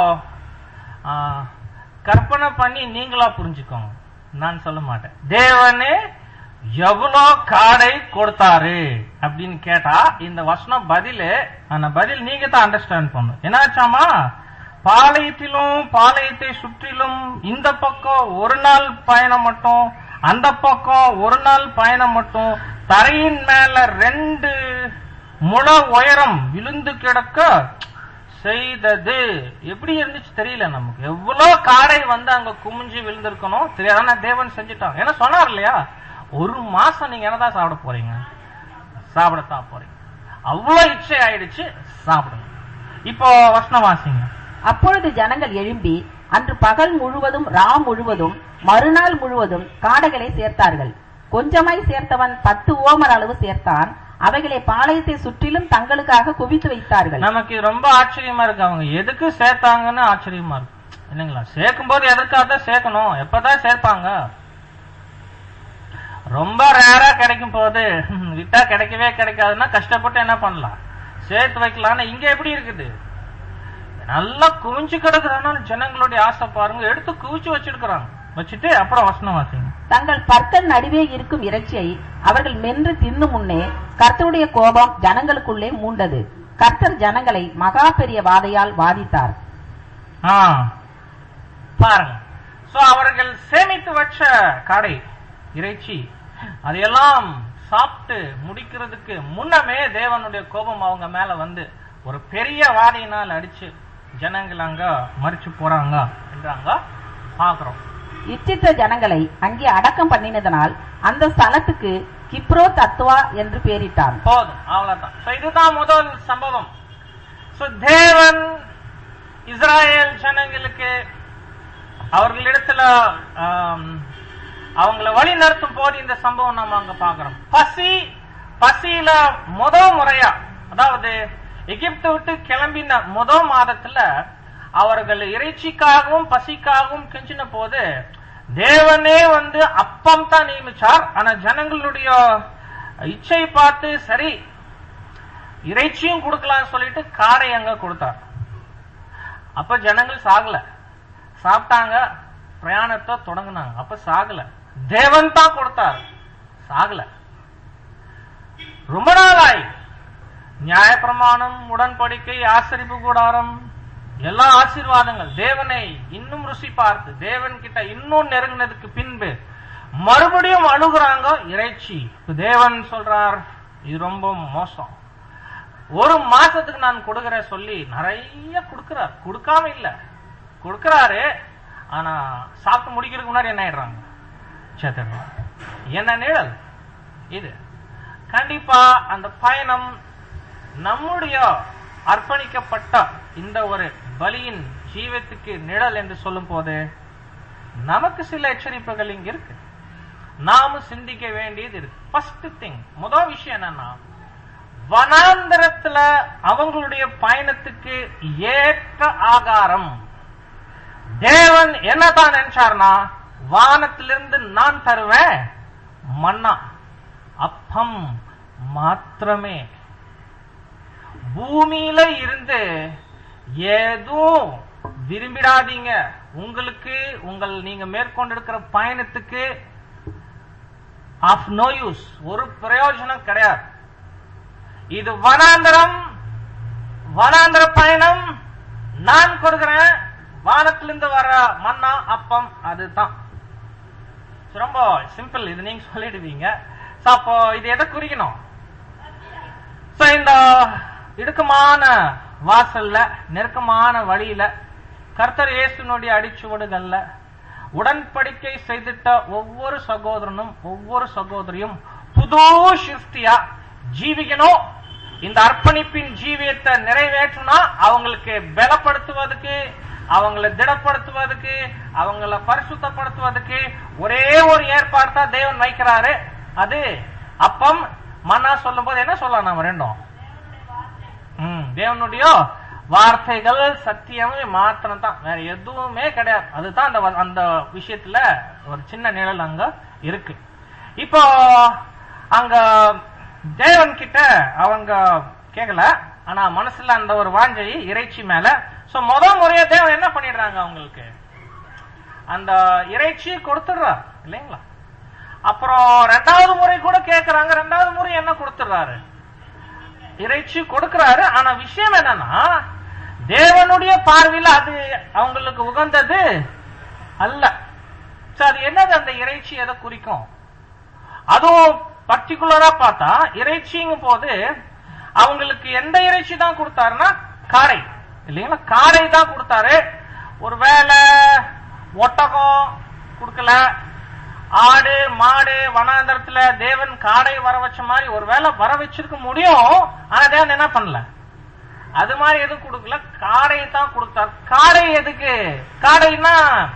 ஆ, கற்பனை பண்ணி நீங்களா புரிஞ்சுக்கோங்க நான் சொல்ல மாட்டேன் தேவனே எவ்வளோ காடை கொடுத்தாரு அப்படின்னு கேட்டா இந்த வசனம் பதிலு அந்த பதில் நீங்க தான் அண்டர்ஸ்டாண்ட் பண்ணும் என்னாச்சாமா பாளையத்திலும் பாளையத்தை சுற்றிலும் இந்த பக்கம் ஒரு நாள் பயணம் மட்டும் அந்த பக்கம் ஒரு நாள் பயணம் மட்டும் தரையின் மேல ரெண்டு முழ உயரம் விழுந்து கிடக்க செய்தது எப்படி இருந்துச்சு தெரியல நமக்கு எவ்வளவு காடை வந்து அங்க குமிஞ்சு விழுந்திருக்கணும் தெரியாது ஆனா தேவன் செஞ்சுட்டாங்க ஏன்னா சொன்னார் இல்லையா ஒரு மாசம் நீங்க என்னதான் சாப்பிட போறீங்க சாப்பிடத்தான் போறீங்க அவ்வளவு இச்சை ஆயிடுச்சு சாப்பிடுங்க இப்போ வசனம் வாசிங்க அப்பொழுது ஜனங்கள் எழும்பி அன்று பகல் முழுவதும் ரா முழுவதும் மறுநாள் முழுவதும் காடைகளை சேர்த்தார்கள் கொஞ்சமாய் சேர்த்தவன் பத்து ஓமர் அளவு சேர்த்தான் அவைகளை பாளையத்தை சுற்றிலும் தங்களுக்காக குவித்து வைத்தார்கள் நமக்கு இது ரொம்ப ஆச்சரியமா இருக்கு அவங்க எதுக்கு சேர்த்தாங்கன்னு ஆச்சரியமா இருக்கு இல்லைங்களா சேர்க்கும் போது எதற்காக தான் சேர்க்கணும் எப்பதான் சேர்ப்பாங்க ரொம்ப ரேரா கிடைக்கும் போது ஹம், விட்டா கிடைக்கவே கிடைக்காதுன்னா கஷ்டப்பட்டு என்ன பண்ணலாம் சேர்த்து வைக்கலாம்னு இங்க எப்படி இருக்குது நல்லா குவிஞ்சு கிடக்குறதுனால ஜனங்களுடைய ஆசை பாருங்க எடுத்து குவிச்சு வச்சிருக்கிறாங்க வச்சுட்டு அப்புறம் வசனம் வாசிங்க தங்கள் பற்கள் நடுவே இருக்கும் இறைச்சியை அவர்கள் மென்று தின்னு முன்னே கர்த்தருடைய கோபம் ஜனங்களுக்குள்ளே மூண்டது கர்த்தர் ஜனங்களை மகா பெரிய வாதையால் வாதித்தார் ஆ பாருங்க சோ அவர்கள் சேமித்து வச்ச கடை இறைச்சி அதையெல்லாம் சாப்பிட்டு முடிக்கிறதுக்கு முன்னமே தேவனுடைய கோபம் அவங்க மேல வந்து ஒரு பெரிய வாதையினால் அடிச்சு ஜனங்கள் அங்க மறிச்சு போறாங்க என்றாங்க பாக்குறோம் இச்சித்த ஜனங்களை அங்கே அடக்கம் பண்ணினதனால் அந்த ஸ்தலத்துக்கு கிப்ரோ தத்துவா என்று பெயரிட்டான் போதும் அவ்வளவுதான் So, இதுதான் முதல் சம்பவம் So, தேவன் இஸ்ராயேல் ஜனங்களுக்கு அவர்களிடத்துல ஆம், அவங்கள வழி நடத்தும் போது இந்த சம்பவம் நாம அங்க பாக்குறோம் பசி பசியில முத முறையா அதாவது எகிப்து விட்டு கிளம்பின முத மாதத்துல அவர்கள் இறைச்சிக்காகவும் பசிக்காகவும் கெஞ்சின போது தேவனே வந்து அப்பம் தான் நியமிச்சார் ஆனா ஜனங்களுடைய இச்சை பார்த்து சரி இறைச்சியும் கொடுக்கலாம்னு சொல்லிட்டு காடை அங்க கொடுத்தார் அப்ப ஜனங்கள் சாகல சாப்பிட்டாங்க பிரயாணத்தை தொடங்குனாங்க அப்ப சாகல தேவன் தான் கொடுத்தார் சாகல ரொம்ப நாளாய் நியாயப்பிரமாணம் உடன்படிக்கை ஆசரிப்பு கூடாரம் எல்லா ஆசீர்வாதங்கள் தேவனை இன்னும் ருசி பார்த்து தேவன் கிட்ட இன்னும் நெருங்கினதுக்கு பின்பு மறுபடியும் அழுகுறாங்க இறைச்சி இப்ப தேவன் சொல்றார் இது ரொம்ப மோசம் ஒரு மாசத்துக்கு நான் கொடுக்கறேன் சொல்லி நிறைய கொடுக்கிறார் கொடுக்காம இல்ல கொடுக்கறாரு ஆனா சாப்பிட்டு முடிக்கிறதுக்கு முன்னாடி என்ன ஆயிடுறாங்க சேத்திடுறாங்க என்ன நிழல் இது கண்டிப்பா அந்த பயணம் நம்முடைய அர்ப்பணிக்கப்பட்ட இந்த ஒரு பலியின் ஜீவத்துக்கு நிழல் என்று சொல்லும் போது நமக்கு சில எச்சரிப்புகள் இங்க இருக்கு நாம சிந்திக்க வேண்டியது இருக்கு ஃபர்ஸ்ட் திங் முதல் விஷயம் என்னன்னா வனாந்தரத்துல அவங்களுடைய பயணத்துக்கு ஏற்ற ஆகாரம் தேவன் என்னதான் நினைச்சார்னா வானத்திலிருந்து நான் தருவேன் மன்னா அப்பம் மாத்திரமே பூமியில இருந்து ஏதும் விரும்பிடாதீங்க உங்களுக்கு உங்கள் நீங்க மேற்கொண்டிருக்கிற பயணத்துக்கு ஆஃப் நோ யூஸ் ஒரு பிரயோஜனம் கிடையாது இது வனாந்தரம் வனாந்தர பயணம் நான் கொடுக்கிறேன் வானத்திலிருந்து வர மன்னா அப்பம் அதுதான் ரொம்ப சிம்பிள் இது நீங்க சொல்லிடுவீங்க So, அப்போ இது எதை குறிக்கணும் So, இந்த இடுக்கமான வாசல்ல நெருக்கமான வழியில கர்த்தர் இயேசுனுடைய அடிச்சுவடுகள்ல உடன்படிக்கை செய்திட்ட ஒவ்வொரு சகோதரனும் ஒவ்வொரு சகோதரியும் புது சிருஷ்டியா ஜீவிக்கணும் இந்த அர்ப்பணிப்பின் ஜீவியத்தை நிறைவேற்றினா அவங்களுக்கு பலப்படுத்துவதற்கு அவங்கள திடப்படுத்துவதற்கு அவங்கள பரிசுத்தப்படுத்துவதற்கு ஒரே ஒரு ஏற்பாடு தான் தேவன் வைக்கிறாரு அது அப்பம் மன்னா சொல்லும் போது என்ன சொல்லலாம் நம்ம ரெண்டும் ம், தேவனுடைய வார்த்தைகள் சத்தியம் மாத்திரம் தான் வேற எதுவுமே கிடையாது அதுதான் அந்த வ- அந்த விஷயத்துல ஒரு சின்ன நிழல் அங்க இருக்கு இப்போ அங்க தேவன் கிட்ட அவங்க கேட்கல ஆனா மனசுல அந்த ஒரு வாஞ்சை இறைச்சி மேல சோ முத முறையா தேவன் என்ன பண்ணிடுறாங்க அவங்களுக்கு அந்த இறைச்சி கொடுத்துடுறார் இல்லைங்களா அப்புறம் ரெண்டாவது முறை கூட கேக்குறாங்க ரெண்டாவது முறை என்ன கொடுத்துடுறாரு இறைச்சி கொடுக்கிறாரு ஆனா விஷயம் என்னன்னா தேவனுடைய பார்வையில் அது அவங்களுக்கு உகந்தது அல்ல So, அது என்னது அந்த இறைச்சி எதை குறிக்கும் அதுவும் பர்டிகுலரா பார்த்தா இறைச்சிங்கும் போது அவங்களுக்கு எந்த இறைச்சி தான் கொடுத்தாருன்னா காடை இல்லைங்களா காடை தான் கொடுத்தாரு ஒருவேளை ஒட்டகம் கொடுக்கல ஆடு மாடு வனாந்தரத்துல தேவன் காடை வர வச்ச மாதிரி ஒருவேளை வர வச்சிருக்க முடியும் ஆனா தேவன் என்ன பண்ணல அது மாதிரி எதுவும் கொடுக்கல காடை தான் கொடுத்தார் காடை எதுக்கு காடைன்னா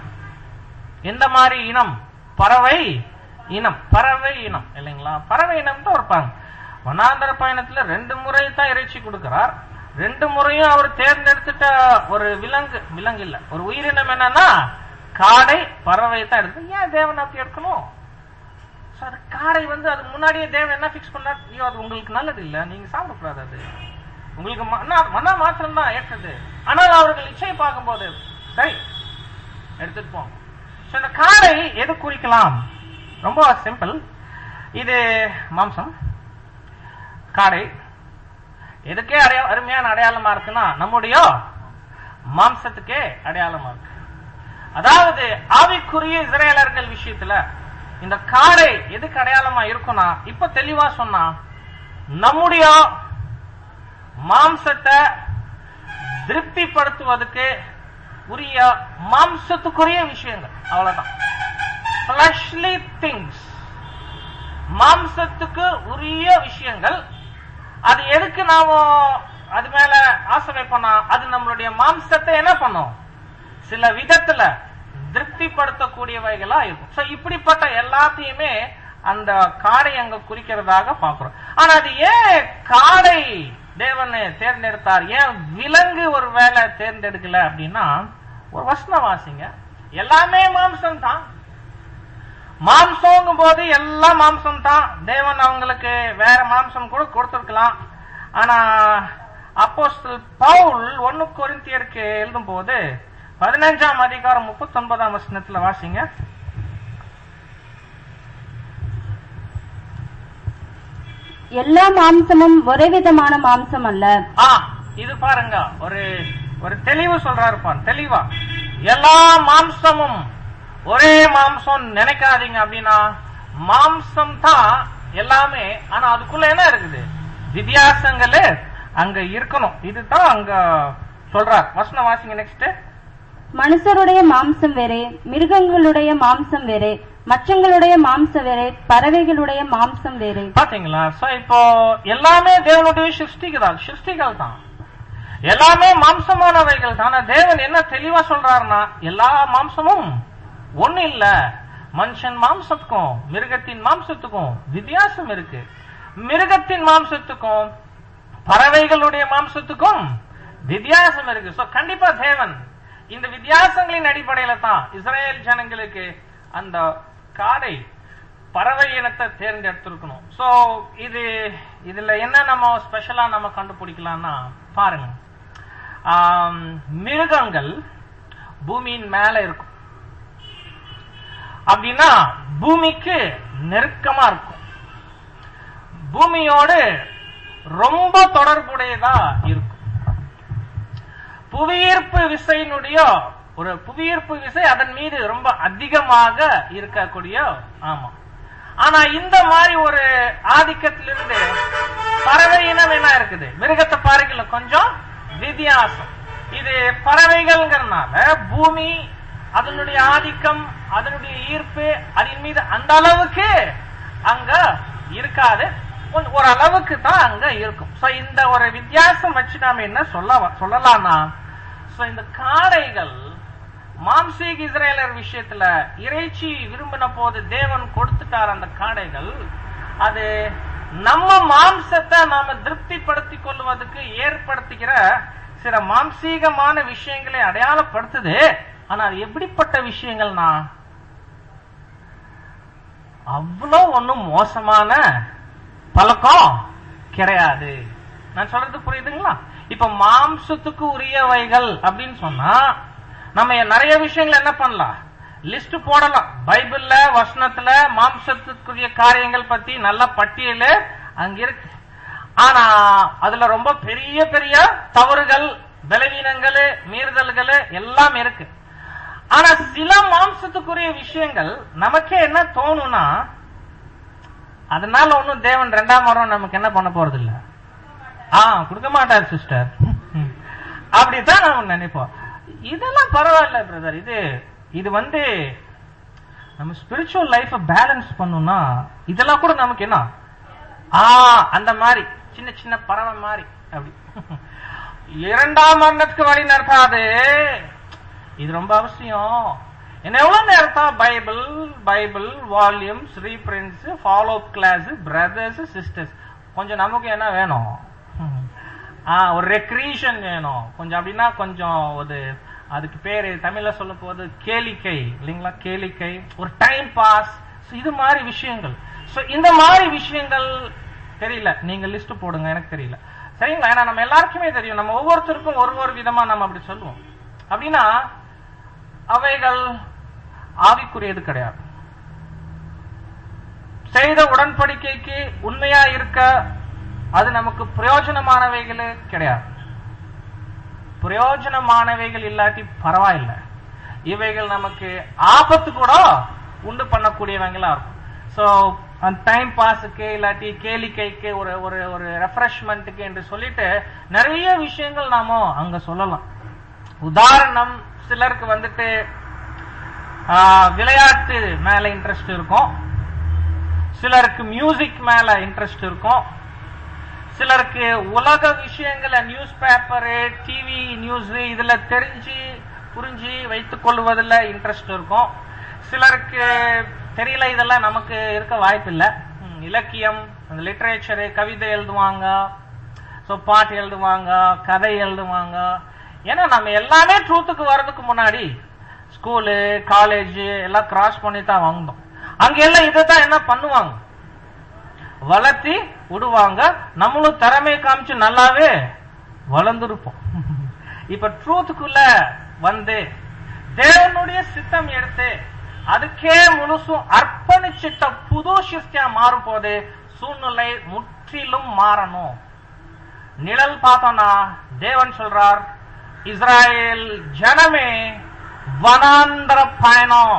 எந்த மாதிரி இனம் பறவை இனம் பறவை இனம் இல்லைங்களா பறவை இனம் தான் இருப்பாங்க வனாந்தர பயணத்துல ரெண்டு முறை தான் இறைச்சி கொடுக்கிறார் ரெண்டு முறையும் அவர் தேர்ந்தெடுத்துட்ட ஒரு விலங்கு விலங்கு இல்ல ஒரு உயிரினம் என்னன்னா காடை பறவை தான் எடுத்து ஏன் தேவன் அப்படி எடுக்கணும் So, அது காடை வந்து அதுக்கு முன்னாடியே தேவன் என்ன பிக்ஸ் பண்ணார் ஐயோ அது உங்களுக்கு நல்லது இல்ல நீங்க சாப்பிடக்கூடாது அது உங்களுக்கு மன்னா மன்னா மாத்திரம் தான் ஏற்றது ஆனால் அவர்கள் இச்சையை பார்க்கும்போது சரி எடுத்துட்டு போங்க So, இந்த காடை எது குறிக்கலாம் ரொம்ப சிம்பிள் இது மாம்சம் காடை எதுக்கே அடைய அருமையான அடையாளமா இருக்குன்னா நம்முடைய மாம்சத்துக்கே அடையாளமா இருக்கு அதாவது ஆவிக்குரிய இஸ்ரேலர்கள் விஷயத்துல இந்த காடை எதுக்கு அடையாளமா இருக்கும்னா இப்ப தெளிவா சொன்னா நம்முடைய மாம்சத்தை திருப்திப்படுத்துவதற்கு உரிய மாம்சத்துக்குரிய விஷயங்கள் அவ்வளவுதான் fleshly things மாம்சத்துக்கு உரிய விஷயங்கள் அது எதுக்கு நாம அது மேல ஆசை வைப்போம்னா அது நம்மளுடைய மாம்சத்தை என்ன பண்ணும் சில விதத்துல திருப்திப்படுத்தக்கூடியவைகளா இருக்கும் சோ இப்படிப்பட்ட எல்லாத்தையுமே அந்த காடை அங்க குறிக்கிறதாக பாக்குறோம் ஆனா அது ஏன் காடை தேவனை தேர்ந்தெடுத்தார் ஏன் விலங்கு ஒரு வேலை தேர்ந்தெடுக்கல அப்படின்னா ஒரு வசனம் வாசிங்க எல்லாமே மாம்சம் தான் மாம்சங்கும் போது எல்லாம் மாம்சம் தான் தேவன் அவங்களுக்கு வேற மாம்சம் கூட கொடுத்திருக்கலாம் ஆனா அப்போஸ்தல் பவுல் ஒன்னு கொரிந்தியருக்கு எழுதும் போது பதினஞ்சாம் அதிகாரம் முப்பத்தி ஒன்பதாம் வசனத்துல வாசிங்க எல்லா மாம்சமும் ஒரே விதமான மாம்சம் அல்ல ஆ இது பாருங்க ஒரு ஒரு தெளிவு சொல்றாரு பாரு தெளிவா எல்லா மாம்சமும் ஒரே மாம்சம் நினைக்காதீங்க அப்படின்னா மாம்சம் தான் எல்லாமே ஆனா அதுக்குள்ள என்ன இருக்குது வித்தியாசங்கள் அங்க இருக்கணும் இதுதான் அங்க சொல்றார் வசனம் வாசிங்க நெக்ஸ்ட் மனுஷருடைய மாம்சம் வேறே மிருகங்களுடைய மாம்சம் வேறே மச்சங்களுடைய மாம்சம் வேறே பறவைகளுடைய மாம்சம் வேறே பாத்தீங்களா சோ இப்போ எல்லாமே தேவனுடைய சிருஷ்டிகள் சிருஷ்டிகள் தான் எல்லாமே மாம்சமானவைகள் தான் ஆனா தேவன் என்ன தெளிவா சொல்றாருன்னா எல்லா மாம்சமும் ஒண்ணு இல்ல மனுஷன் மாம்சத்துக்கும் மிருகத்தின் மாம்சத்துக்கும் வித்தியாசம் இருக்கு மிருகத்தின் மாம்சத்துக்கும் பறவைகளுடைய மாம்சத்துக்கும் வித்தியாசம் இருக்கு சோ கண்டிப்பா தேவன் இந்த வித்தியாசங்களின் அடிப்படையில தான் இஸ்ரேல் ஜனங்களுக்கு அந்த காடை பறவை இனத்தை தேர்ந்தெடுத்திருக்கணும் சோ இது இதுல என்ன நம்ம ஸ்பெஷலா நம்ம கண்டுபிடிக்கலாம்னா பாருங்க ஆம், மிருகங்கள் பூமியின் மேல இருக்கும் அப்படின்னா பூமிக்கு நெருக்கமா இருக்கும் பூமியோடு ரொம்ப தொடர்புடையதா இருக்கும் புவியீர்ப்பு விசையினுடைய ஒரு புவியீர்ப்பு விசை அதன் மீது ரொம்ப அதிகமாக இருக்கக்கூடிய ஆமா ஆனா இந்த மாதிரி ஒரு ஆதிக்கத்திலிருந்து பறவை இனம் என்ன இருக்குது மிருகத்தை பாருங்கல கொஞ்சம் வித்தியாசம் இது பறவைகள்ங்கிறதுனால பூமி அதனுடைய ஆதிக்கம் அதனுடைய ஈர்ப்பு அதன் மீது அந்த அளவுக்கு அங்க இருக்காது ஒரு- ஒரு அளவுக்கு தான் அங்க இருக்கும் சோ இந்த ஒரு வித்தியாசம் வச்சு நாம என்ன சொல்ல சொல்லலாம்னா சோ இந்த காடைகள் மாம்சீக இஸ்ரேலர் விஷயத்துல இறைச்சி விரும்பின போது தேவன் கொடுத்துட்டார் அந்த காடைகள் அது நம்ம மாம்சத்தை நாம திருப்திப்படுத்திக் கொள்வதற்கு ஏற்படுத்துகிற சில மாம்சீகமான விஷயங்களை அடையாளப்படுத்துது ஆனா அது எப்படிப்பட்ட விஷயங்கள்னா அவ்வளோ ஒண்ணும் மோசமான பழக்கம் கிடையாது நான் சொல்றது புரியுதுங்களா இப்ப மாம்சத்துக்கு உரியவைகள் அப்படின்னு சொன்னா நம்ம நிறைய விஷயங்கள் என்ன பண்ணலாம் லிஸ்ட் போடலாம் பைபிள்ல வசனத்துல மாம்சத்துக்குரிய காரியங்கள் பத்தி நல்ல பட்டியல் அங்க இருக்கு ஆனா அதுல ரொம்ப பெரிய பெரிய தவறுகள் பலவீனங்கள் மீறுதல்கள் எல்லாம் இருக்கு ஆனா சில மாம்சத்துக்குரிய விஷயங்கள் நமக்கே என்ன தோணும்னா அதனால ஒண்ணும் தேவன் ரெண்டாம் வாரம் நமக்கு என்ன பண்ண போறது இல்ல ஆ கொடுக்க மாட்டார் சிஸ்டர் அப்படித்தான் நம்ம நினைப்போம் இதெல்லாம் பரவாயில்ல பிரதர் இது இது வந்து நம்ம ஸ்பிரிச்சுவல் லைஃப பேலன்ஸ் பண்ணணும்னா இதெல்லாம் கூட நமக்கு என்ன ஆ அந்த மாதிரி சின்ன சின்ன பறவை மாதிரி அப்படி இரண்டாம் மரணத்துக்கு வழி நடத்தாது இது ரொம்ப அவசியம் என்ன எவ்வளவு நேரம் Bible Bible volumes reprints follow class brothers sisters கொஞ்சம் நமக்கு என்ன வேணும் ஆ, ஒரு ரெக்ரீஷன் வேணும் கொஞ்சம் அப்படின்னா கொஞ்சம் ஒரு அதுக்கு பேரு தமிழ்ல சொல்ல போது கேளிக்கை இல்லைங்களா கேளிக்கை ஒரு டைம் பாஸ் இது மாதிரி விஷயங்கள் சோ இந்த மாதிரி விஷயங்கள் தெரியல நீங்க லிஸ்ட் போடுங்க எனக்கு தெரியல சரிங்களா ஏன்னா நம்ம எல்லாருக்குமே தெரியும் நம்ம ஒவ்வொருத்தருக்கும் ஒரு ஒரு விதமா நம்ம அப்படி சொல்லுவோம் அப்படின்னா அவைகள் ஆவிக்குரியது கிடையாது செய்த உடன்படிக்கைக்கு உண்மையா இருக்க அது நமக்கு பிரயோஜனமானவைகள் கிடையாது பிரயோஜனமானவைகள் இல்லாட்டி பரவாயில்லை இவைகள் நமக்கு ஆபத்து கூட உண்டு பண்ணக்கூடியவங்களா இருக்கும் சோ அந்த டைம் பாஸுக்கு இல்லாட்டி கேளிக்கைக்கு ஒரு ஒரு ஒரு ரெஃப்ரெஷ்மெண்ட்டுக்கு என்று சொல்லிட்டு நிறைய விஷயங்கள் நாம அங்க சொல்லலாம் உதாரணம் சிலருக்கு வந்துட்டு ஆ, விளையாட்டு மேல இன்ட்ரெஸ்ட் இருக்கும் சிலருக்கு மியூசிக் மேல இன்ட்ரெஸ்ட் இருக்கும் சிலருக்கு உலக விஷயங்கள நியூஸ் பேப்பரு டிவி நியூஸ் இதுல தெரிஞ்சு புரிஞ்சு வைத்துக் கொள்வதில் இன்ட்ரெஸ்ட் இருக்கும் சிலருக்கு தெரியல இதெல்லாம் நமக்கு இருக்க வாய்ப்பில்லை ம், இலக்கியம் அந்த லிட்ரேச்சரு கவிதை எழுதுவாங்க ஸோ பாட்டு எழுதுவாங்க கதை எழுதுவாங்க ஏன்னா நம்ம எல்லாமே ட்ரூத்துக்கு வர்றதுக்கு முன்னாடி ஸ்கூலு காலேஜ் எல்லாம் கிராஸ் பண்ணி தான் வந்தோம் அங்க எல்லாம் இதை தான் என்ன பண்ணுவாங்க வளர்த்தி விடுவாங்க நம்மளும் திறமை காமிச்சு நல்லாவே வளர்ந்துருப்போம் இப்ப ட்ரூத்துக்குள்ள வந்து தேவனுடைய சித்தம் எடுத்து அதுக்கே முழுசும் அர்ப்பணிச்சிட்ட புது சிருஷ்டியா மாறும் போது சூழ்நிலை முற்றிலும் மாறணும் நிழல் பார்த்தோம்னா தேவன் சொல்றார் இஸ்ராயேல் ஜனமே வனாந்தர பயணம்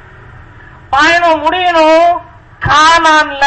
பயணம் முடியணும் கானான்ல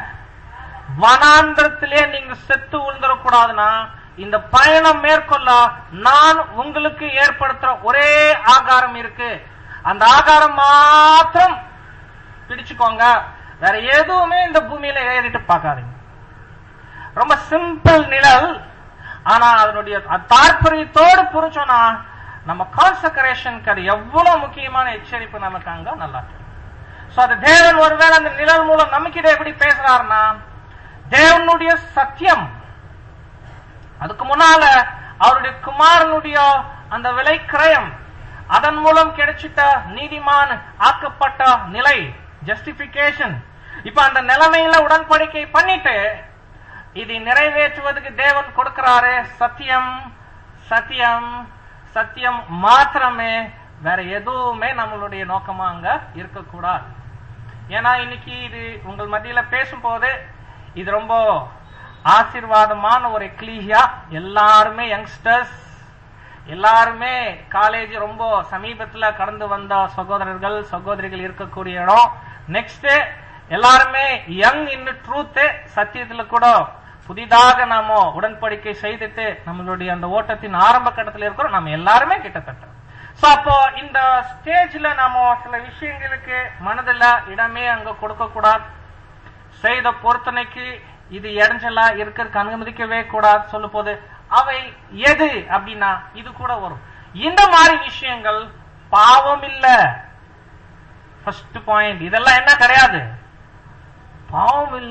வனாந்திரத்திலே நீங்க செத்து விழுந்துடக்கூடாதுன்னா இந்த பயணம் மேற்கொள்ள நான் உங்களுக்கு ஏற்படுத்துற ஒரே ஆகாரம் இருக்கு அந்த ஆகாரம் மாத்திரம் பிடிச்சுக்கோங்க வேற எதுவுமே இந்த பூமியில ஏறிட்டு பார்க்காதீங்க ரொம்ப சிம்பிள் நிழல் ஆனா அதனுடைய தாற்பயத்தோடு புரிஞ்சோம்னா நம்ம கான்சக்ரேஷனுக்கு அது எவ்வளவு முக்கியமான எச்சரிப்பு நமக்கு அங்க நல்லா தெரியும் சோ அது தேவன் ஒருவேளை அந்த நிழல் மூலம் நமக்கிட்ட எப்படி பேசுறாருன்னா தேவனுடைய சத்தியம் அதுக்கு முன்னால அவருடைய குமாரனுடைய அந்த விலை கிரயம் அதன் மூலம் கிடைச்சிட்ட நீதிமான் ஆக்கப்பட்ட நிலை ஜஸ்டிபிகேஷன் இப்ப அந்த நிலைமையில உடன்படிக்கை பண்ணிட்டு இதை நிறைவேற்றுவதற்கு தேவன் கொடுக்கிறாரு சத்தியம் சத்தியம் சத்தியம் மாத்திரமே வேற எதுவுமே நம்மளுடைய நோக்கமா அங்க இருக்கக்கூடாது ஏன்னா இன்னைக்கு இது உங்கள் மத்தியில பேசும்போது இது ரொம்ப ஆசீர்வாதமான ஒரு எக்லீசியா எல்லாருமே யங்ஸ்டர்ஸ் எல்லாருமே காலேஜ் ரொம்ப சமீபத்துல கடந்து வந்த சகோதரர்கள் சகோதரிகள் இருக்கக்கூடிய இடம் நெக்ஸ்ட் எல்லாருமே யங் இன் ட்ரூத் சத்தியத்துல கூட புதிதாக நாம உடன்படிக்கை செய்துட்டு நம்மளுடைய அந்த ஓட்டத்தின் ஆரம்ப கட்டத்தில் இருக்கிறோம் நம்ம எல்லாருமே கிட்டத்தட்ட சோ அப்போ இந்த ஸ்டேஜ்ல நாம சில விஷயங்களுக்கு மனதுல இடமே அங்க கொடுக்க கூடாது செய்த பொருத்தனைக்கு இது இடைஞ்சலா இருக்கிறதுக்கு அனுமதிக்கவே கூடாது சொல்லும் போது அவை எது அப்படின்னா இது கூட வரும் இந்த மாதிரி விஷயங்கள் பாவம் இல்ல ஃபர்ஸ்ட் பாயிண்ட் இதெல்லாம் என்ன கிடையாது பாவம் இல்ல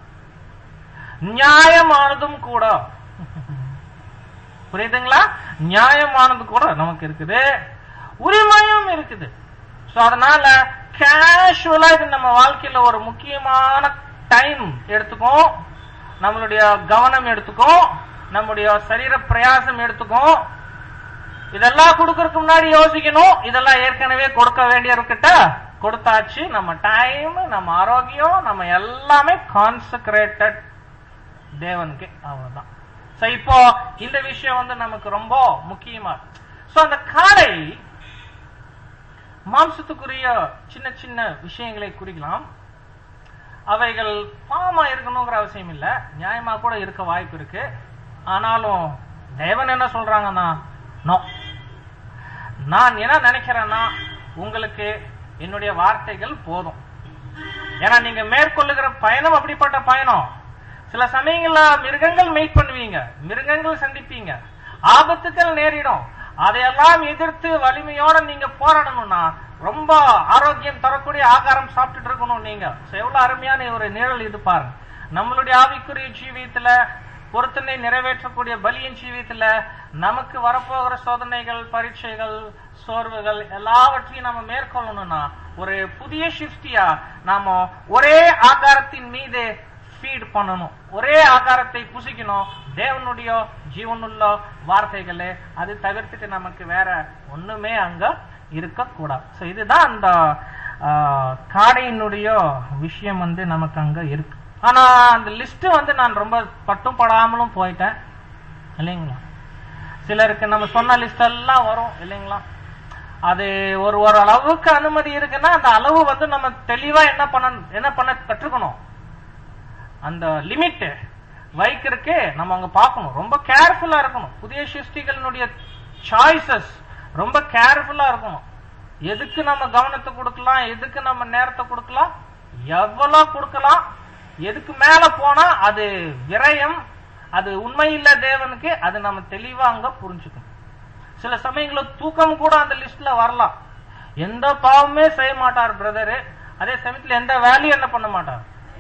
நியாயமானதும் கூட புரியுதுங்களா நியாயமானது கூட நமக்கு இருக்குது உரிமையும் இருக்குது சோ அதனால கேஷுவலா இது நம்ம வாழ்க்கையில ஒரு முக்கியமான டைம் எடுத்துக்கும் நம்மளுடைய கவனம் எடுத்துக்கும் நம்முடைய சரீர பிரயாசம் எடுத்துக்கும் இதெல்லாம் கொடுக்கறதுக்கு முன்னாடி யோசிக்கணும் இதெல்லாம் ஏற்கனவே கொடுக்க வேண்டியவர்கிட்ட கொடுத்தாச்சு நம்ம டைம் நம்ம ஆரோக்கியம் நம்ம எல்லாமே கான்சக்ரேட்டட் தேவனுக்கு அவ்வளவுதான் சோ இப்போ இந்த விஷயம் வந்து நமக்கு ரொம்ப முக்கியமா சோ அந்த காடை மாம்சத்துக்குரிய சின்ன சின்ன விஷயங்களை குறிக்கலாம் அவைகள் பாவமா இருக்கணுங்கிற அவசியம் இல்ல நியாயமா கூட இருக்க வாய்ப்பு இருக்கு ஆனாலும் தேவன் என்ன சொல்றாங்கன்னா நோ நான் என்ன நினைக்கிறேன்னா உங்களுக்கு என்னுடைய வார்த்தைகள் போதும் ஏன்னா நீங்க மேற்கொள்ளுகிற பயணம் அப்படிப்பட்ட பயணம் சில சமயங்கள்ல மிருகங்கள் மீட் பண்ணுவீங்க மிருகங்கள் சந்திப்பீங்க ஆபத்துக்கள் நேரிடும் அதையெல்லாம் எதிர்த்து வலிமையோட நீங்க போராடணும்னா ரொம்ப ஆரோக்கியம் தரக்கூடிய ஆகாரம் சாப்பிட்டுட்டு இருக்கணும் நீங்க So, எவ்வளவு அருமையான ஒரு நிழல் இது பாருங்க நம்மளுடைய ஆவிக்குரிய ஜீவியத்துல பொருத்தனை நிறைவேற்றக்கூடிய பலியின் ஜீவியத்துல நமக்கு வரப்போகிற சோதனைகள் பரீட்சைகள் சோர்வுகள் எல்லாவற்றையும் நம்ம மேற்கொள்ளணும்னா ஒரு புதிய சிருஷ்டியா நாம ஒரே ஆகாரத்தின் மீது ஃபீட் பண்ணணும் ஒரே ஆகாரத்தை புசிக்கணும் தேவனுடைய ஜீவனுள்ள வார்த்தைகளே அது தவிர்த்துட்டு நமக்கு வேற ஒண்ணுமே அங்க இருக்கக்கூடாது சோ இதுதான் அந்த ஆஹ், காடையினுடைய விஷயம் வந்து நமக்கு அங்க இருக்கு ஆனா அந்த லிஸ்ட் வந்து நான் ரொம்ப பட்டும் படாமலும் போயிட்டேன் இல்லைங்களா சிலருக்கு நம்ம சொன்ன லிஸ்ட் எல்லாம் வரும் இல்லைங்களா அது ஒரு ஒரு அளவுக்கு அனுமதி இருக்குன்னா அந்த அளவு வந்து நம்ம தெளிவா என்ன பண்ண என்ன பண்ண கற்றுக்கணும் அந்த லிமிட் வைக்கிறதுக்கு நம்ம அங்க பார்க்கணும் ரொம்ப கேர்ஃபுல்லா இருக்கணும் புதிய சிருஷ்டிகளினுடைய சாய்ஸஸ் ரொம்ப கேர்ஃபுல்லா இருக்கணும் எதுக்கு நம்ம கவனத்தை கொடுக்கலாம் எதுக்கு நம்ம நேரத்தை கொடுக்கலாம் எவ்வளவு கொடுக்கலாம் எதுக்கு மேல போனா அது விரயம் அது உண்மை இல்ல தேவனுக்கு அது நம்ம தெளிவா அங்க புரிஞ்சுக்கணும் சில சமயங்களில் தூக்கம் கூட அந்த லிஸ்ட்ல வரலாம் எந்த பாவமே செய்ய மாட்டார் பிரதரு அதே சமயத்துல எந்த வேலையும் என்ன பண்ண மாட்டார்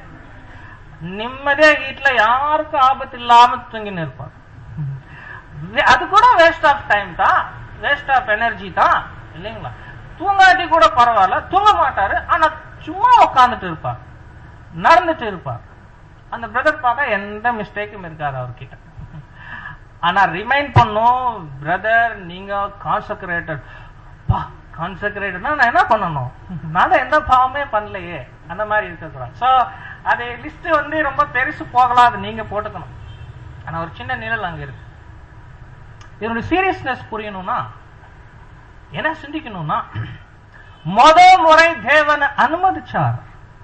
நிம்மதியா வீட்டுல யாருக்கும் ஆபத்து இல்லாம தூங்கின்னு இருப்பார் வே- அது கூட வேஸ்ட் ஆஃப் டைம் தான் வேஸ்ட் ஆஃப் எனர்ஜி தான் இல்லைங்களா தூங்காட்டி கூட பரவாயில்ல தூங்க மாட்டாரு ஆனா சும்மா உட்கார்ந்துட்டு இருப்பார் நடந்துட்டு இருப்பார் அந்த பிரதர் பார்த்தா எந்த மிஸ்டேக்கும் இருக்காது அவர்கிட்ட ஆனா ரிமைண்ட் பண்ணும் பிரதர் நீங்க கான்சக்ரேட்டட் பா கான்சக்ரேட்டட்னா நான் என்ன பண்ணணும் நான் தான் எந்த பாவமே பண்ணலையே அந்த மாதிரி இருக்கக்கூடாது சோ அது லிஸ்ட் வந்து ரொம்ப பெருசு போகலாம் அது நீங்க போட்டுக்கணும் ஆனா ஒரு சின்ன நிழல் அங்க இருக்கு இதனுடைய சீரியஸ்னஸ் புரியணும்னா என்ன சிந்திக்கணும்னா முத முறை தேவனை அனுமதிச்சார்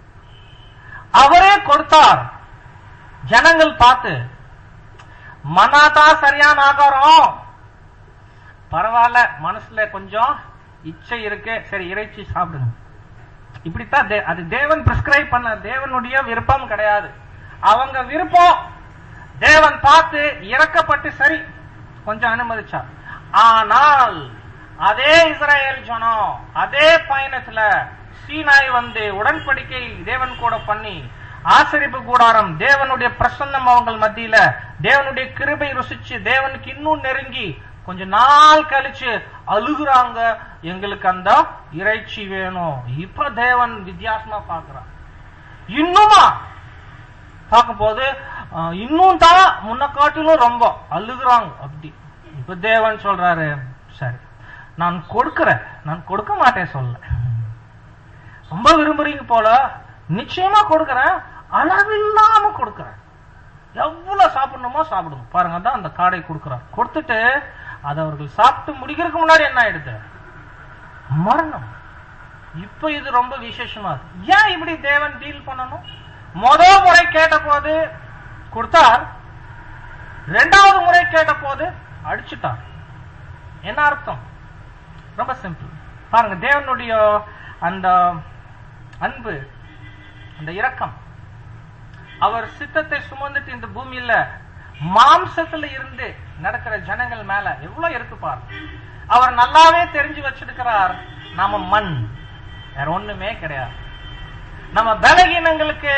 அவரே கொடுத்தார் ஜனங்கள் பார்த்து மனாதா சரியான ஆகாரம் பரவாயில்ல மனசுல கொஞ்சம் இச்சை இருக்கு சரி இறைச்சி சாப்பிடுங்க இப்படித்தான் தே- அது தேவன் பிரிஸ்கிரைப் பண்ண தேவனுடைய விருப்பம் கிடையாது அவங்க விருப்பம் தேவன் பார்த்து இறக்கப்பட்டு சரி கொஞ்சம் அனுமதிச்சார் ஆனால் அதே இஸ்ரேல் ஜனம் அதே பயணத்துல சீனாய் வந்து உடன்படிக்கை தேவன் கூட பண்ணி ஆசரிப்பு கூடாரம் தேவனுடைய பிரசன்னம் அவங்க மத்தியில தேவனுடைய கிருபை ருசிச்சு தேவனுக்கு இன்னும் நெருங்கி கொஞ்ச நாள் கழிச்சு அழுகுறாங்க எங்களுக்கு அந்த இறைச்சி வேணும் இப்ப தேவன் வித்தியாசமா பாக்குறான் இன்னுமா பார்க்கும்போது அஹ், இன்னும் தான் முன்ன காட்டிலும் ரொம்ப அழுகுறாங்க அப்படி இப்ப தேவன் சொல்றாரு சரி நான் கொடுக்கிறேன் நான் கொடுக்க மாட்டேன் சொல்ல ரொம்ப விரும்புறீங்க போல நிச்சயமா கொடுக்கிறேன் அளவில்லாம கொடுக்கிறேன் எவ்வளவு சாப்பிடணுமோ சாப்பிடுங்க பாருங்க அதான் அந்த காடை கொடுக்கிறார் கொடுத்துட்டு அதை அவர்கள் சாப்பிட்டு முடிக்கிறதுக்கு முன்னாடி என்ன ஆயிடுது மரணம் இப்ப இது ரொம்ப விசேஷமா இருக்கு ஏன் இப்படி தேவன் டீல் பண்ணணும் முத முறை கேட்ட போது கொடுத்தார் ரெண்டாவது முறை கேட்ட போது அடிச்சுட்டார் என்ன அர்த்தம் ரொம்ப சிம்பிள் பாருங்க தேவனுடைய அந்த அன்பு அந்த இரக்கம் அவர் சித்தத்தை சுமந்துட்டு இந்த பூமியில மாம்சத்துல இருந்து நடக்கிற ஜனங்கள் மேல எவ்வளவு இருக்கு பாரு அவர் நல்லாவே தெரிஞ்சு வச்சிருக்கிறார் நாம மண் வேற ஒண்ணுமே கிடையாது நம்ம பலகீனங்களுக்கு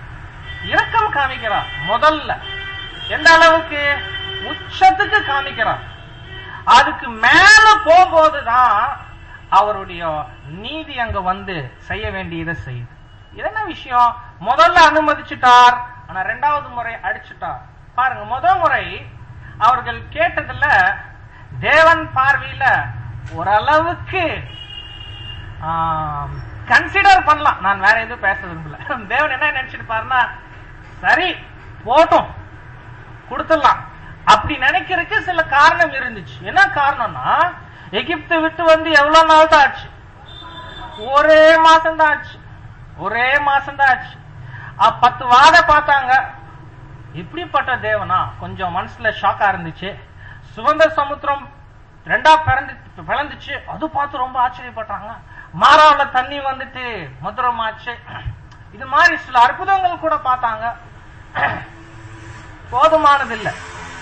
இரக்கம் காமிக்கிறார் முதல்ல எந்த அளவுக்கு உச்சத்துக்கு காமிக்கிறார் அதுக்கு மேல போகும்போதுதான் அவருடைய நீதி அங்க வந்து செய்ய வேண்டியதை செய்யுது இது என்ன விஷயம் முதல்ல அனுமதிச்சுட்டார் ஆனா ரெண்டாவது முறை அடிச்சுட்டார் பாருங்க முதல் முறை அவர்கள் கேட்டதுல தேவன் பார்வையில ஓரளவுக்கு கன்சிடர் பண்ணலாம் நான் வேற எதுவும் பேச விரும்பல தேவன் என்ன நினைச்சிட்டு பாருன்னா சரி போட்டும் கொடுத்துடலாம் அப்படி நினைக்கிறதுக்கு சில காரணம் இருந்துச்சு என்ன காரணம்னா எகிப்தை விட்டு வந்து எவ்வளவு நாள் தான் ஆச்சு ஒரே மாசம் தான் ஆச்சு ஒரே மாசம் தான் ஆச்சு அ, பத்து வாத பார்த்தாங்க இப்படிப்பட்ட தேவனா கொஞ்சம் மனசுல ஷாக்கா இருந்துச்சு சுதந்திர சமுத்திரம் ரெண்டா பிறந்து பிளந்துச்சு அது பார்த்து ரொம்ப ஆச்சரியப்பட்டாங்க மாறாவுல தண்ணி வந்துட்டு மதுரமாச்சு இது மாதிரி சில அற்புதங்கள் கூட பார்த்தாங்க போதுமானது இல்ல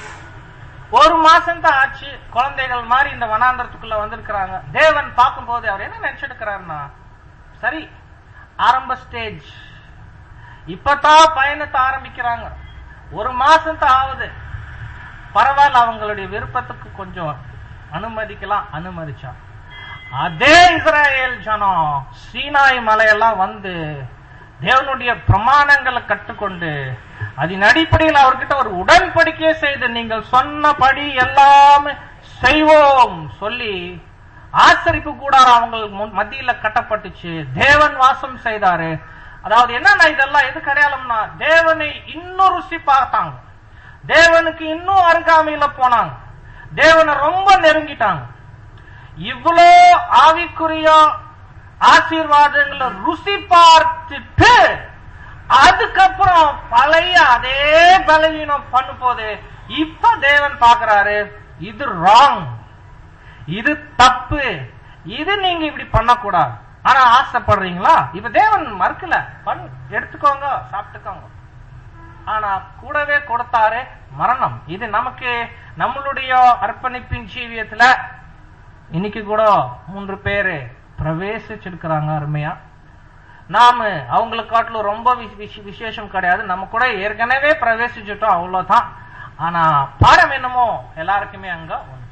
ஒரு மாசம் தான் ஆச்சு குழந்தைகள் மாதிரி இந்த வனாந்தரத்துக்குள்ள வந்திருக்கிறாங்க தேவன் பார்க்கும்போது அவர் என்ன நினைச்சிருக்கிறாருன்னா சரி ஆரம்ப ஸ்டேஜ் இப்பதான் பயணத்தை ஆரம்பிக்கிறாங்க ஒரு மாசம் தான் ஆகுது பரவாயில்ல அவங்களுடைய விருப்பத்துக்கு கொஞ்சம் அனுமதிக்கலாம் அனுமதிச்சா அதே இஸ்ராயேல் ஜனம் சீனாய் மலையெல்லாம் வந்து தேவனுடைய பிரமாணங்களை கற்றுக்கொண்டு அதன் அடிப்படையில் அவர்கிட்ட ஒரு உடன்படிக்கையை செய்து நீங்கள் சொன்னபடி எல்லாமே செய்வோம் சொல்லி ஆசரிப்பு கூடாரம் அவங்க முன்- மத்தியில கட்டப்பட்டுச்சு தேவன் வாசம் செய்தாரு அதாவது என்னன்னா இதெல்லாம் எதுக்கு அடையாளம்னா தேவனை இன்னும் ருசி பார்த்தாங்க தேவனுக்கு இன்னும் அருகாமையில போனாங்க தேவனை ரொம்ப நெருங்கிட்டாங்க இவ்வளோ ஆவிக்குரிய ஆசீர்வாதங்களை ருசி பார்த்துட்டு அதுக்கப்புறம் பழைய அதே பலவீனம் பண்ணும் போது இப்ப தேவன் பார்க்கறாரு இது ராங் இது தப்பு இது நீங்க இப்படி பண்ணக்கூடாது ஆனா ஆசைப்படுறீங்களா இப்ப தேவன் மறுக்கல பண் எடுத்துக்கோங்க சாப்பிட்டுக்கோங்க ஆனா கூடவே கொடுத்தாரு மரணம் இது நமக்கு நம்மளுடைய அர்ப்பணிப்பின் ஜீவியத்துல இன்னைக்கு கூட மூன்று பேரு பிரவேசிச்சிருக்கிறாங்க அருமையா நாம அவங்களை காட்டிலும் ரொம்ப வி- வி- விசேஷம் கிடையாது நம்ம கூட ஏற்கனவே பிரவேசிச்சுட்டோம் அவ்வளவுதான் ஆனா பாடம் என்னமோ எல்லாருக்குமே அங்க உண்டு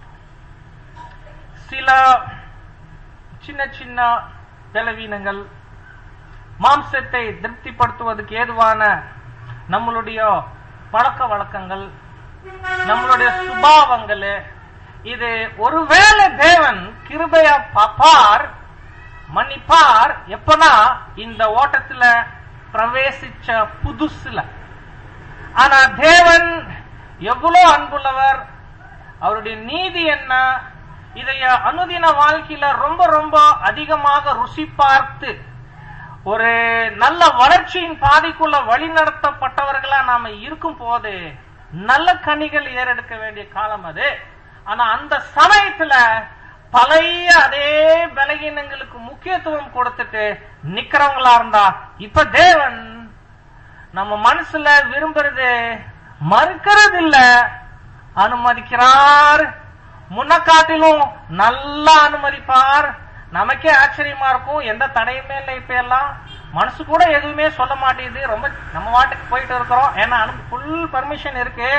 சில சின்ன சின்ன பலவீனங்கள் மாம்சத்தை திருப்திப்படுத்துவதற்கு ஏதுவான நம்மளுடைய பழக்க வழக்கங்கள் நம்மளுடைய சுபாவங்கள் இது ஒருவேளை தேவன் கிருபையா பாப்பார் மன்னிப்பார் எப்பனா இந்த ஓட்டத்துல பிரவேசிச்ச புதுசுல ஆனா தேவன் எவ்வளவு அன்புள்ளவர் அவருடைய நீதி என்ன இதைய அனுதின வாழ்க்கையில ரொம்ப ரொம்ப அதிகமாக ருசி பார்த்து ஒரு நல்ல வளர்ச்சியின் பாதைக்குள்ள வழிநடத்தப்பட்டவர்களா நாம இருக்கும் போது நல்ல கனிகள் ஏறெடுக்க வேண்டிய காலம் அது ஆனா அந்த சமயத்துல பழைய அதே பலகீனங்களுக்கு முக்கியத்துவம் கொடுத்துட்டு நிக்கிறவங்களா இருந்தா இப்ப தேவன் நம்ம மனசுல விரும்புறது மறுக்கிறது இல்ல அனுமதிக்கிறார் முன்ன காட்டிலும் நல்லா அனுமதிப்பார் நமக்கே ஆச்சரியமா இருக்கும் எந்த தடையுமே இல்லை இப்ப எல்லாம் மனசு கூட எதுவுமே சொல்ல மாட்டேங்குது ரொம்ப நம்ம வாட்டுக்கு போயிட்டு இருக்கிறோம் ஏன்னா ஃபுல் பர்மிஷன் இருக்கு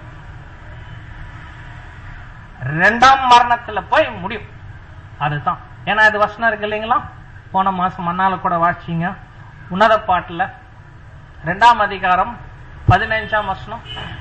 ரெண்டாம் மரணத்துல போய் முடியும் அதுதான் ஏன்னா இது வசனம் இருக்கு இல்லைங்களா போன மாசம் மண்ணால கூட வாசிச்சீங்க உன்னத பாட்டுல ரெண்டாம் அதிகாரம் பதினைஞ்சாம் வசனம்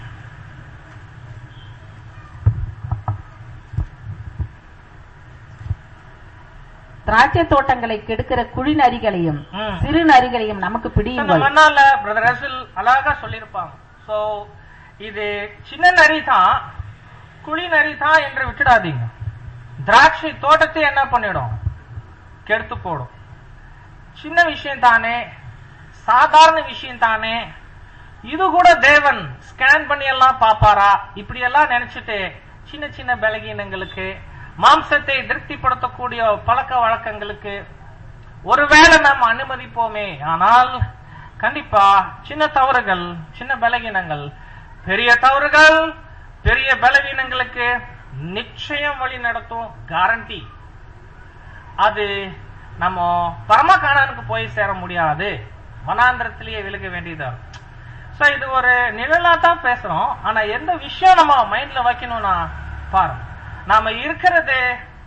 திராட்சை தோட்டங்களை கெடுக்கிற குழி நரிகளையும் ம். சிறு நரிகளையும் நமக்கு இந்த பிடியுங்கள் மண்ணால பிரதர் ரசில் அழகா சொல்லியிருப்பாங்க சோ இது சின்ன நரி தான் குழி நரி தான் என்று விட்டுடாதீங்க திராட்சை தோட்டத்தை என்ன பண்ணிடும் கெடுத்து போடும் சின்ன விஷயம் தானே சாதாரண விஷயம் தானே இது கூட தேவன் ஸ்கேன் பண்ணி எல்லாம் பாப்பாரா இப்படி எல்லாம் நினைச்சிட்டு சின்ன சின்ன பலகீனங்களுக்கு மாம்சத்தை திருப்திப்படுத்தக்கூடிய பழக்க வழக்கங்களுக்கு ஒருவேளை நாம் அனுமதிப்போமே ஆனால் கண்டிப்பா சின்ன தவறுகள் சின்ன பலகீனங்கள் பெரிய தவறுகள் பெரிய பலவீனங்களுக்கு நிச்சயம் வழி நடத்தும் கேரண்டி அது நம்ம பரமகாணனுக்கு போய் சேர முடியாது வனாந்திரத்திலேயே விலக வேண்டியதா சோ இது ஒரு நிழலா தான் பேசுறோம் ஆனா எந்த விஷயம் நம்ம மைண்ட்ல வைக்கணும்னா பாருங்க நாம இருக்கிறது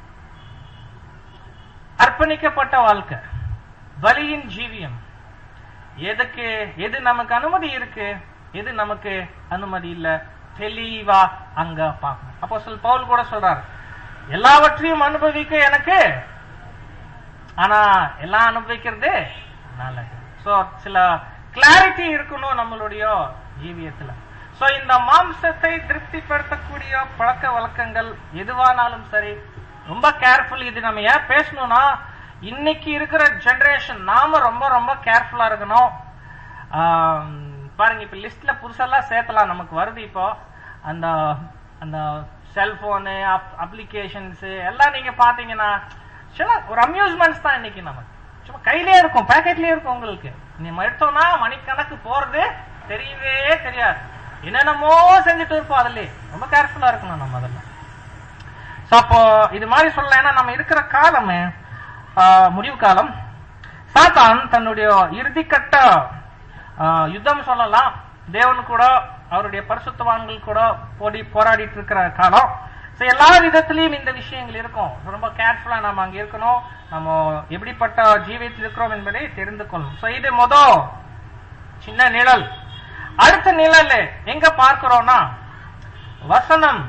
அர்ப்பணிக்கப்பட்ட வாழ்க்கை பலியின் ஜீவியம் எதுக்கு எது நமக்கு அனுமதி இருக்கு எது நமக்கு அனுமதி இல்ல தெளிவா அங்க பார்க்கணும் அப்போ சொல் பவுல் கூட சொல்றாரு எல்லாவற்றையும் அனுபவிக்க எனக்கு ஆனா எல்லாம் அனுபவிக்கிறது நல்லது சோ சில கிளாரிட்டி இருக்கணும் நம்மளுடைய ஜீவியத்துல சோ இந்த மாம்சத்தை திருப்திப்படுத்தக்கூடிய பழக்க வழக்கங்கள் எதுவானாலும் சரி ரொம்ப கேர்ஃபுல் இது நம்ம ஏன் பேசணும்னா இன்னைக்கு இருக்கிற ஜெனரேஷன் நாம ரொம்ப ரொம்ப கேர்ஃபுல்லா இருக்கணும் ஆம், பாருங்க இப்ப லிஸ்ட்ல புதுசெல்லாம் சேர்த்தலாம் நமக்கு வருது இப்போ அந்த அந்த செல்போனு அப்ளிகேஷன்ஸ் எல்லாம் நீங்க பாத்தீங்கன்னா சில ஒரு அம்யூஸ்மெண்ட்ஸ் தான் இன்னைக்கு நமக்கு சும்மா கையிலே இருக்கும் பேக்கெட்லயே இருக்கும் உங்களுக்கு நம்ம எடுத்தோம்னா மணிக்கணக்கு போறது தெரியவே தெரியாது என்னென்னமோ செஞ்சுட்டு இருப்போம் அதுலயே ரொம்ப கேர்ஃபுல்லா இருக்கணும் நம்ம அதெல்லாம் சோ அப்போ இது மாதிரி சொல்லலாம் ஏன்னா நம்ம இருக்கிற காலமே ஆஹ், முடிவு காலம் சாத்தான் தன்னுடைய இறுதிக்கட்ட ஆஹ், யுத்தம் சொல்லலாம் தேவன் கூட அவருடைய பரிசுத்தவான்கள் கூட போடி போராடிட்டு இருக்கிற காலம் சோ எல்லா விதத்திலையும் இந்த விஷயங்கள் இருக்கும் So, ரொம்ப கேர்ஃபுல்லா நம்ம அங்க இருக்கணும் நம்ம எப்படிப்பட்ட ஜீவியத்தில் இருக்கிறோம் என்பதை தெரிந்து கொள்ளணும் சோ இது மொத சின்ன நிழல் அடுத்த நிழல் எங்க பார்க்கிறோம்னா வசனம்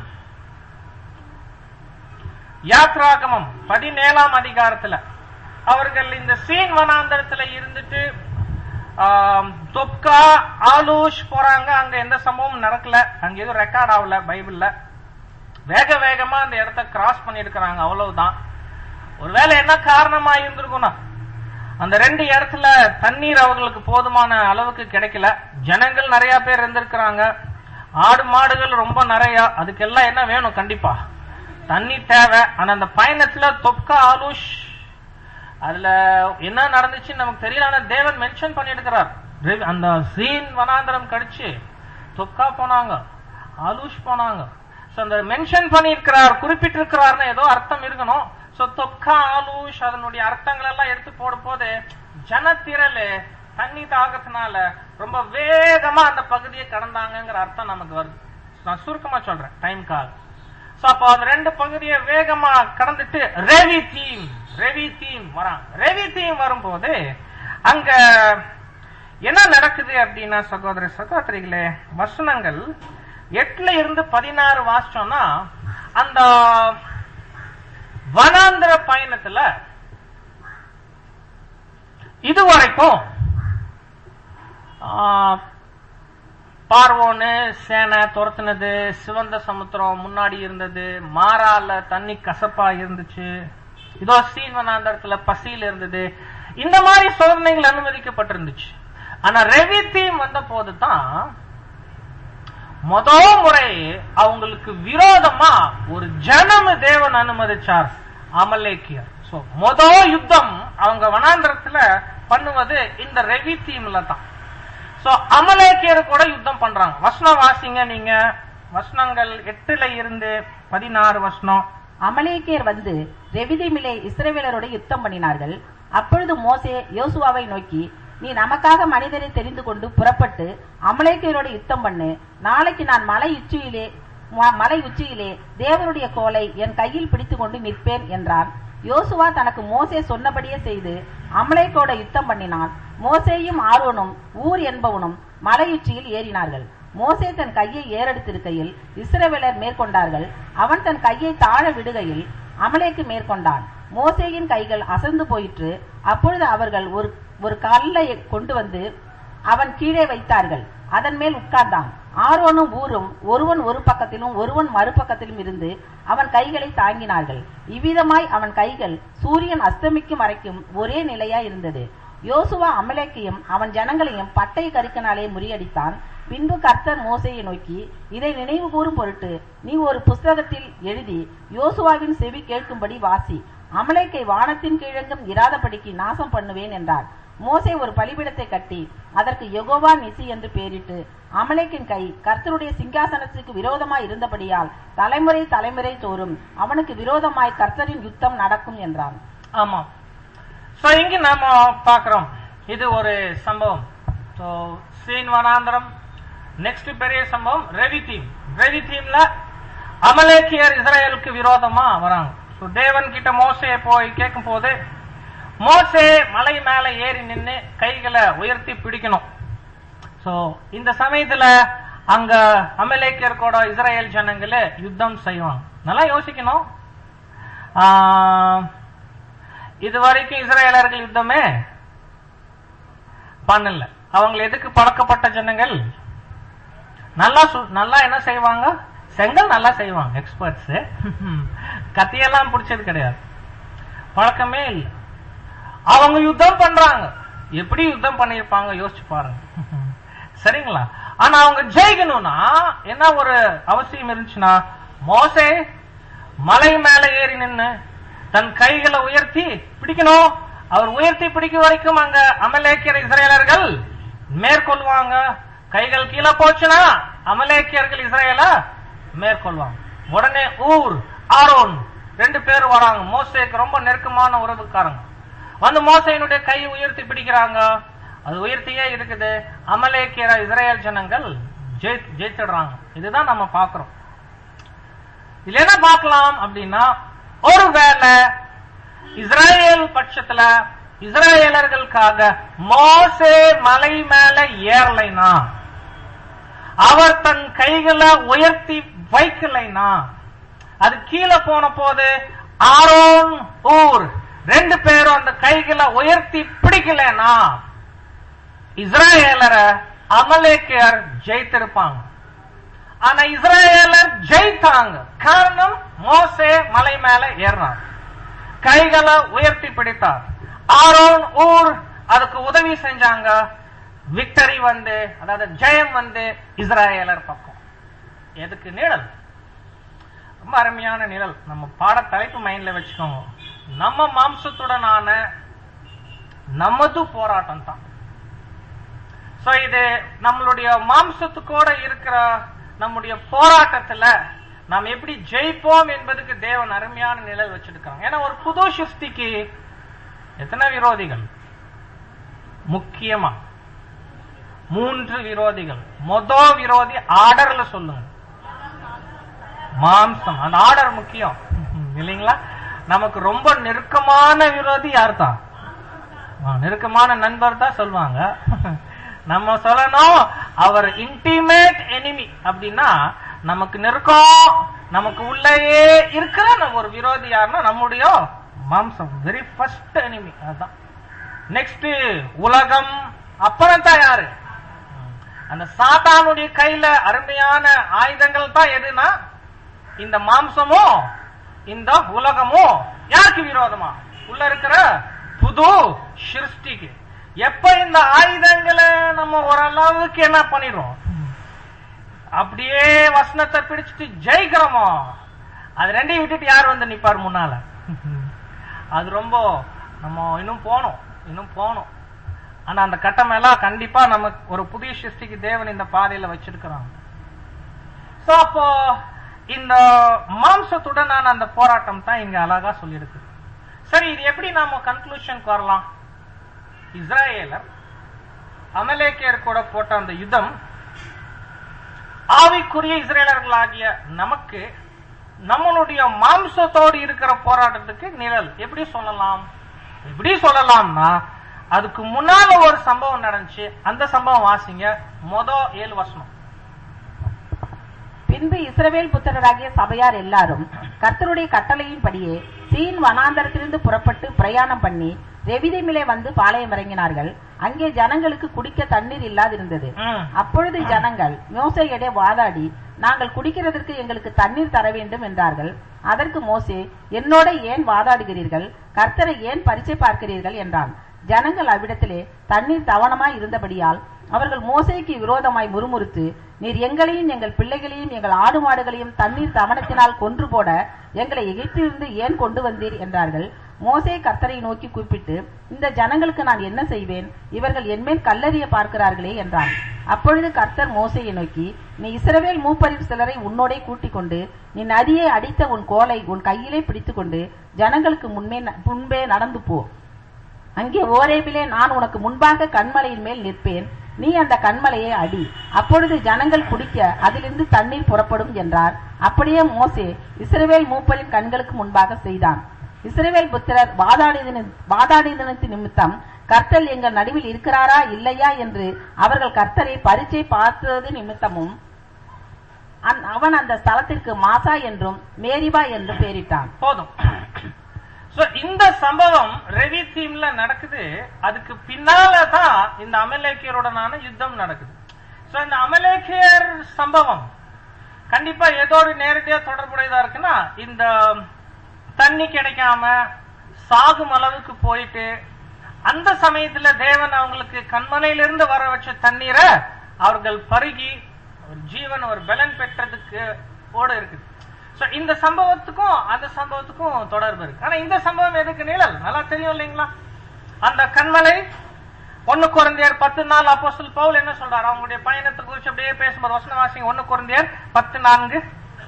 யாத்ராகமம் பதினேழாம் அதிகாரத்துல அவர்கள் இந்த சீன் வனாந்தரத்துல இருந்துட்டு ஆம், தொப்கா ஆலூஷ் போறாங்க அங்க எந்த சம்பவமும் நடக்கல அங்க எதுவும் ரெக்கார்ட் ஆகல பைபிள்ல வேக வேகமா அந்த இடத்த கிராஸ் பண்ணிருக்கிறாங்க அவ்வளவுதான் ஒருவேளை என்ன காரணமா இருந்திருக்கும்னா அந்த ரெண்டு இடத்துல தண்ணீர் அவர்களுக்கு போதுமான அளவுக்கு கிடைக்கல ஜனங்கள் நிறைய பேர் இருந்திருக்கிறாங்க ஆடு மாடுகள் ரொம்ப நிறைய அதுக்கெல்லாம் என்ன வேணும் கண்டிப்பா தண்ணி தேவை ஆனா அந்த பயணத்துல தொப்கா ஆலூஷ் அதுல என்ன நடந்துச்சுன்னு நமக்கு தெரியல ஆனா தேவன் மென்ஷன் பண்ணிருக்கிறார் ரெ- அந்த சீன் வனாந்தரம் கடிச்சு தொக்கா போனாங்க ஆலூஷ் போனாங்க சோ அந்த மென்ஷன் பண்ணியிருக்கிறார் குறிப்பிட்டிருக்கிறார்னு ஏதோ அர்த்தம் இருக்கணும் சோ தொக்கா ஆலூஷ் அதனுடைய அர்த்தங்கள் எல்லாம் எடுத்து போடும் போது ஜனத்திரளு தண்ணி தாகத்தினால ரொம்ப வேகமா அந்த பகுதியை கடந்தாங்கங்கிற அர்த்தம் நமக்கு வருது நான் சுருக்கமா சொல்றேன் டைம் கால் சோ அப்போ அந்த ரெண்டு பகுதியை வேகமா கடந்துட்டு ரெவி தீம் ரெவி தீம் வராங்க ரெவி தீம் வரும்போது அங்க என்ன நடக்குது அப்படின்னா சகோதர சகோதரிகளே வசனங்கள் எட்டுல இருந்து பதினாறு வாசிச்சோம்னா அந்த வனாந்திர பயணத்துல இதுவரைக்கும் ஆஹ், பார்வோனு சேனை துரத்துனது சிவந்த சமுத்திரம் முன்னாடி இருந்தது மாறால தண்ணி கசப்பா இருந்துச்சு இதோ சீவனாந்தரத்துல பசியில் இருந்தது இந்த மாதிரி சோதனைகள் அனுமதிக்கப்பட்டிருந்துச்சு ஆனா ரெவி தீம் வந்த போதுதான் முத முறை அவங்களுக்கு விரோதமா ஒரு ஜனம தேவன் அனுமதிச்சார் அமலேக்கியர் சோ முத யுத்தம் அவங்க வனாந்திரத்துல பண்ணுவது இந்த ரெவி தீம்ல தான் சோ அமலேக்கியர் கூட யுத்தம் பண்றாங்க வசனம் வாசிங்க நீங்க வசனங்கள் எட்டுல இருந்து பதினாறு வசனம் அமலேக்கியர் வந்து ரெவிதிமிலே இஸ்ரவேலரோட யுத்தம் பண்ணினார்கள் அப்பொழுது மோசே யோசுவாவை நோக்கி நீ நமக்காக மனிதரை தெரிந்து கொண்டு புறப்பட்டு அமலேக்கியரோட யுத்தம் பண்ணு நாளைக்கு நான் மலை உச்சியிலே ம- மலை உச்சியிலே தேவனுடைய கோலை என் கையில் பிடித்துக் கொண்டு நிற்பேன் என்றான் யோசுவா தனக்கு மோசே சொன்னபடியே செய்து அமலேக்கோட யுத்தம் பண்ணினான் மோசேயும் ஆரோனும் ஊர் என்பவனும் மலையுச்சியில் ஏறினார்கள் மோசே தன் கையை ஏறெடுத்திருக்கையில் இஸ்ரவேலர் மேற்கொண்டார்கள் அவன் தன் கையை தாழ விடுகையில் அமலேக்கு மேற்கொண்டான் மோசேயின் கைகள் அசந்து போயிற்று அப்பொழுது அவர்கள் ஒரு ஒரு கல்லை கொண்டு வந்து அவன் கீழே வைத்தார்கள் அதன் மேல் உட்கார்ந்தான் ஆரோனும் ஊரும் ஒருவன் ஒரு பக்கத்திலும் ஒருவன் மறுபக்கத்திலும் இருந்து அவன் கைகளை தாங்கினார்கள் இவ்விதமாய் அவன் கைகள் சூரியன் அஸ்தமிக்கும் வரைக்கும் ஒரே நிலையாய் இருந்தது யோசுவா அமலேக்கையும் அவன் ஜனங்களையும் பட்டை கருக்கினாலே முறியடித்தான் பின்பு கர்த்தர் மோசையை நோக்கி இதை நினைவு கூறும் பொருட்டு நீ ஒரு புஸ்தகத்தில் எழுதி யோசுவாவின் செவி கேட்கும்படி வாசி அமலேக்கை வானத்தின் கீழெங்கும் இராதபடிக்கு நாசம் பண்ணுவேன் என்றார் மோசே ஒரு பலிபீடத்தை கட்டி அதற்கு யெகோவா நிசி என்று பெயரிட்டு அமலேக்கின் கை கர்த்தருடைய சிங்காசனத்துக்கு விரோதமாய் இருந்தபடியால் தலைமுறை தலைமுறை தோறும் அவனுக்கு விரோதமாய் கர்த்தரின் யுத்தம் நடக்கும் என்றான் ஆமா சோ இங்க நாம பாக்குறோம் இது ஒரு சம்பவம் சோ சீன் வனாந்திரம் நெக்ஸ்ட் பெரிய சம்பவம் ரெவி தீம் ரெவி தீம்ல அமலேக்கியர் இஸ்ரேலுக்கு விரோதமா வராங்க சோ தேவன் கிட்ட மோசையை போய் கேட்கும் போது மோசே மலை மேல ஏறி நின்னு கைகளை உயர்த்தி பிடிக்கணும் சோ இந்த சமயத்துல அங்க அமலேக்கியர் கூட இஸ்ரேல் ஜனங்கள யுத்தம் செய்வாங்க நல்லா யோசிக்கணும் ஆஹ், இது வரைக்கும் இஸ்ரேலர்கள் யுத்தமே பண்ணல அவங்க எதுக்கு பழக்கப்பட்ட ஜனங்கள் நல்லா சு- நல்லா என்ன செய்வாங்க செங்கல் நல்லா செய்வாங்க எக்ஸ்பர்ட்ஸ் கத்தியெல்லாம் பிடிச்சது கிடையாது பழக்கமே இல்லை அவங்க யுத்தம் பண்றாங்க எப்படி யுத்தம் பண்ணிருப்பாங்க யோசிச்சு பாருங்க சரிங்களா ஆனா அவங்க ஜெயிக்கணும்னா என்ன ஒரு அவசியம் இருந்துச்சுன்னா மோசே மலை மேல ஏறி நின்னு தன் கைகளை உயர்த்தி பிடிக்கணும் அவர் உயர்த்தி பிடிக்க வரைக்கும் அங்க அமலேக்கியர் இஸ்ரேலர்கள் மேற்கொள்வாங்க கைகள் கீழே போச்சுன்னா அமலேக்கியர்கள் இஸ்ரேல மேற்கொள்வாங்க உடனே ஊர் ஆரோன் ரெண்டு பேர் வராங்க மோசேக்கு ரொம்ப நெருக்கமான உறவுக்காரங்க வந்து மோசையினுடைய கை உயர்த்தி பிடிக்கிறாங்க அது உயர்த்தியே இருக்குது அமலேக்கியர இஸ்ரேல் ஜனங்கள் ஜெயி- ஜெயிச்சிடுறாங்க இதுதான் நம்ம பாக்குறோம் இதுல என்ன பார்க்கலாம் அப்படின்னா ஒருவேளை இஸ்ரேல் பட்சத்துல இஸ்ரேலர்களுக்காக மோசே மலை மேல ஏறலைனா அவர் தன் கைகளை உயர்த்தி வைக்கலைனா அது கீழே போன போது ஆரோன் ஊர் ரெண்டு பேரும் அந்த கைகளை உயர்த்தி பிடிக்கலனா இஸ்ரேலரை அமலேக்கியர் ஜெயித்திருப்பாங்க ஆனா இஸ்ரேலர் ஜெயித்தாங்க காரணம் மோசே மலை மேல ஏறினார் கைகளை உயர்த்தி பிடித்தார் ஆரோன் ஊர் அதுக்கு உதவி செஞ்சாங்க விக்டரி வந்து அதாவது ஜெயம் வந்து இஸ்ரேலர் பக்கம் எதுக்கு நிழல் ரொம்ப அருமையான நிழல் நம்ம பாட தலைப்பு மைண்ட்ல வச்சுக்கோங்க நம்ம மாம்சத்துடனான நமது போராட்டம் தான் சோ இது நம்மளுடைய மாம்சத்துக்கூட இருக்கிற நம்முடைய போராட்டத்துல நாம் எப்படி ஜெயிப்போம் என்பதுக்கு தேவன் அருமையான நிழல் வச்சிருக்காங்க ஏன்னா ஒரு புது சிருஷ்டிக்கு எத்தனை விரோதிகள் முக்கியமா மூன்று விரோதிகள் மொத விரோதி ஆர்டர்ல சொல்லுங்க மாம்சம் அந்த ஆர்டர் முக்கியம் இல்லைங்களா நமக்கு ரொம்ப நெருக்கமான விரோதி யார் தான் ஆ, நெருக்கமான நண்பர் தான் சொல்லுவாங்க நம்ம சொல்லணும் அவர் இன்டிமேட் எனிமி அப்படின்னா நமக்கு நெருக்கம் நமக்கு உள்ளேயே இருக்கிற நம்ம ஒரு விரோதி யாருன்னா நம்முடைய மாம்சம் வெரி ஃபர்ஸ்ட் எனிமி அதுதான் நெக்ஸ்ட் உலகம் அப்புறம் தான் யாரு அந்த சாத்தானுடைய கையில அருமையான ஆயுதங்கள் தான் எதுனா இந்த மாம்சமும் இந்த உலகமும் யாருக்கு விரோதமா உள்ள இருக்கிற புது சிருஷ்டிக்கு எப்ப இந்த ஆயுதங்களை நம்ம ஓரளவுக்கு என்ன பண்ணிடுறோம் அப்படியே வசனத்தை பிடிச்சிட்டு ஜெயிக்கிறோமோ அது ரெண்டையும் விட்டுட்டு யார் வந்து நிப்பார் முன்னால அது ரொம்ப நம்ம இன்னும் போகணும் இன்னும் போகணும் ஆனா அந்த கட்டம் எல்லாம் கண்டிப்பா நமக்கு ஒரு புதிய சிருஷ்டிக்கு தேவன் இந்த பாதையில வச்சிருக்கிறாங்க சோ அப்போ இந்த மாம்சத்துடனான அந்த போராட்டம் தான் இங்க அழகா சொல்லியிருக்கு சரி இது எப்படி நாம கன்க்ளூஷனுக்கு வரலாம் இஸ்ராயேலர் அமலேக்கியர் கூட போட்ட அந்த யுத்தம் ஆவிக்குரிய இஸ்ரேலர்களாகிய நமக்கு நம்மளுடைய மாம்சத்தோடு இருக்கிற போராட்டத்துக்கு நிழல் எப்படி சொல்லலாம் எப்படி சொல்லலாம்னா அதுக்கு முன்னால ஒரு சம்பவம் நடந்துச்சு அந்த சம்பவம் வாசிங்க மொத ஏழு வருஷம் பின்பு இஸ்ரவேல் புத்திரராகிய சபையார் எல்லாரும் கர்த்தருடைய கட்டளையின்படியே சீன் வனாந்தரத்திலிருந்து புறப்பட்டு பிரயாணம் பண்ணி ரெவிதிமிலே வந்து பாளையம் இறங்கினார்கள் அங்கே ஜனங்களுக்கு குடிக்க தண்ணீர் இல்லாதிருந்தது ம். அப்பொழுது ஜனங்கள் மோசையிடையே வாதாடி நாங்கள் குடிக்கிறதற்கு எங்களுக்கு தண்ணீர் தர வேண்டும் என்றார்கள் அதற்கு மோசே என்னோட ஏன் வாதாடுகிறீர்கள் கர்த்தரை ஏன் பரிச்சை பார்க்கிறீர்கள் என்றான் ஜனங்கள் அவ்விடத்திலே தண்ணீர் தவணமாய் இருந்தபடியால் அவர்கள் மோசேக்கு விரோதமாய் முறுமுறுத்து நீர் எங்களையும் எங்கள் பிள்ளைகளையும் எங்கள் ஆடு மாடுகளையும் தண்ணீர் தவணத்தினால் கொன்று போட எங்களை எகிப்திலிருந்து ஏன் கொண்டு வந்தீர் என்றார்கள் மோசே கர்த்தரை நோக்கி கூப்பிட்டு இந்த ஜனங்களுக்கு நான் என்ன செய்வேன் இவர்கள் என்மேல் கல்லறிய பார்க்கிறார்களே என்றான் அப்பொழுது கர்த்தர் மோசையை நோக்கி நீ இஸ்ரவேல் மூப்பரில் சிலரை உன்னோடே கூட்டிக் கொண்டு நீ நதியை அடித்த உன் கோலை உன் கையிலே பிடித்துக்கொண்டு ஜனங்களுக்கு முன்பே முன்பே நடந்து போ அங்கே ஓரேபிலே நான் உனக்கு முன்பாக கண்மலையின் மேல் நிற்பேன் நீ அந்த கண்மலையை அடி அப்பொழுது ஜனங்கள் குடிக்க அதிலிருந்து தண்ணீர் புறப்படும் என்றார் அப்படியே மோசே இஸ்ரவேல் மூப்பரின் கண்களுக்கு முன்பாக செய்தான் இஸ்ரவேல் புத்திரர் வாதாடின வாதாடினத்து நிமித்தம் கர்த்தர் எங்கள் நடுவில் இருக்கிறாரா இல்லையா என்று அவர்கள் கர்த்தரை பரீட்சை பார்த்தது நிமித்தமும் அந்- அவன் அந்த ஸ்தலத்திற்கு மாசா என்றும் மேரிபா என்றும் பெயரிட்டான் போதும் சோ இந்த சம்பவம் ரெவி தீம்ல நடக்குது அதுக்கு பின்னால தான் இந்த அமலேக்கியருடனான யுத்தம் நடக்குது சோ இந்த அமலேக்கியர் சம்பவம் கண்டிப்பா ஏதோடு நேரடியா தொடர்புடையதா இருக்குன்னா இந்த தண்ணி கிடைக்காம சாகும் அளவுக்கு போயிட்டு அந்த சமயத்துல தேவன் அவங்களுக்கு கண்மனையிலிருந்து வர வச்ச தண்ணீரை அவர்கள் பருகி ஒரு ஜீவன் ஒரு பலன் பெற்றதுக்கு ஓட இருக்குது So, இந்த சம்பவத்துக்கும் அந்த சம்பவத்துக்கும் தொடர்பு இருக்கு ஆனா இந்த சம்பவம் எதுக்கு நிழல் நல்லா தெரியும் இல்லைங்களா அந்த கண்மலை ஒன்னு குழந்தையர் பத்து நாள் அப்போஸ்தலர் பவுல் என்ன சொல்றாரு அவங்களுடைய பயணத்தை குறிச்சு அப்படியே பேசும்போது வசன வாசிங்க ஒன்னு குழந்தையர் பத்து நான்கு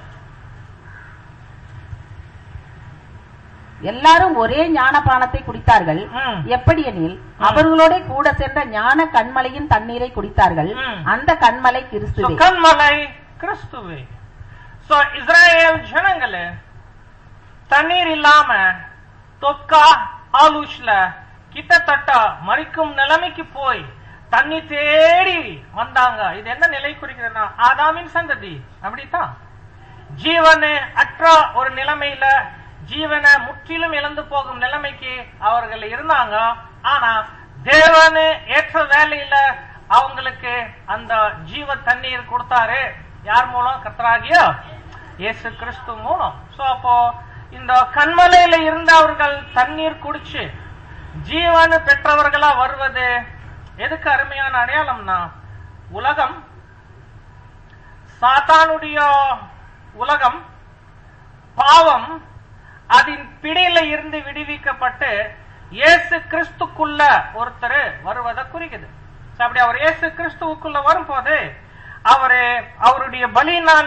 எல்லாரும் ஒரே ஞானபானத்தை குடித்தார்கள் ம். எப்படியெனில் அவர்களோட கூட சென்ற ஞான கண்மலையின் தண்ணீரை குடித்தார்கள் ம். அந்த கண்மலை So, கிறிஸ்துவே கண்மலை கிறிஸ்துவே சோ இஸ்ரேல் ஜனங்களே தண்ணீர் இல்லாம தொக்கா ஆலூஷ்ல கிட்டத்தட்ட மறிக்கும் நிலைமைக்கு போய் தண்ணி தேடி வந்தாங்க இது என்ன நிலை குறிக்கிறதுனா ஆதாமின் சந்ததி அப்படித்தான் ஜீவனு அற்ற ஒரு நிலைமையில ஜீவனை முற்றிலும் இழந்து போகும் நிலைமைக்கு அவர்கள் இருந்தாங்க ஆனா தேவனு ஏற்ற வேலையில அவங்களுக்கு அந்த ஜீவ தண்ணீர் கொடுத்தாரு யார் மூலம் கர்த்தராகிய இயேசு கிறிஸ்து மூலம் சோ அப்போ இந்த கண்மலையில இருந்து அவர்கள் தண்ணீர் குடிச்சு ஜீவனு பெற்றவர்களா வருவது எதுக்கு அருமையான அடையாளம்னா உலகம் சாத்தானுடைய உலகம் பாவம் அதன் பிடியில இருந்து விடுவிக்கப்பட்டு இயேசு கிறிஸ்துக்குள்ள ஒருத்தர் வருவதை குறிக்குது So, அப்படி அவர் இயேசு கிறிஸ்துவுக்குள்ள வரும்போது அவரு அவருடைய பலியினால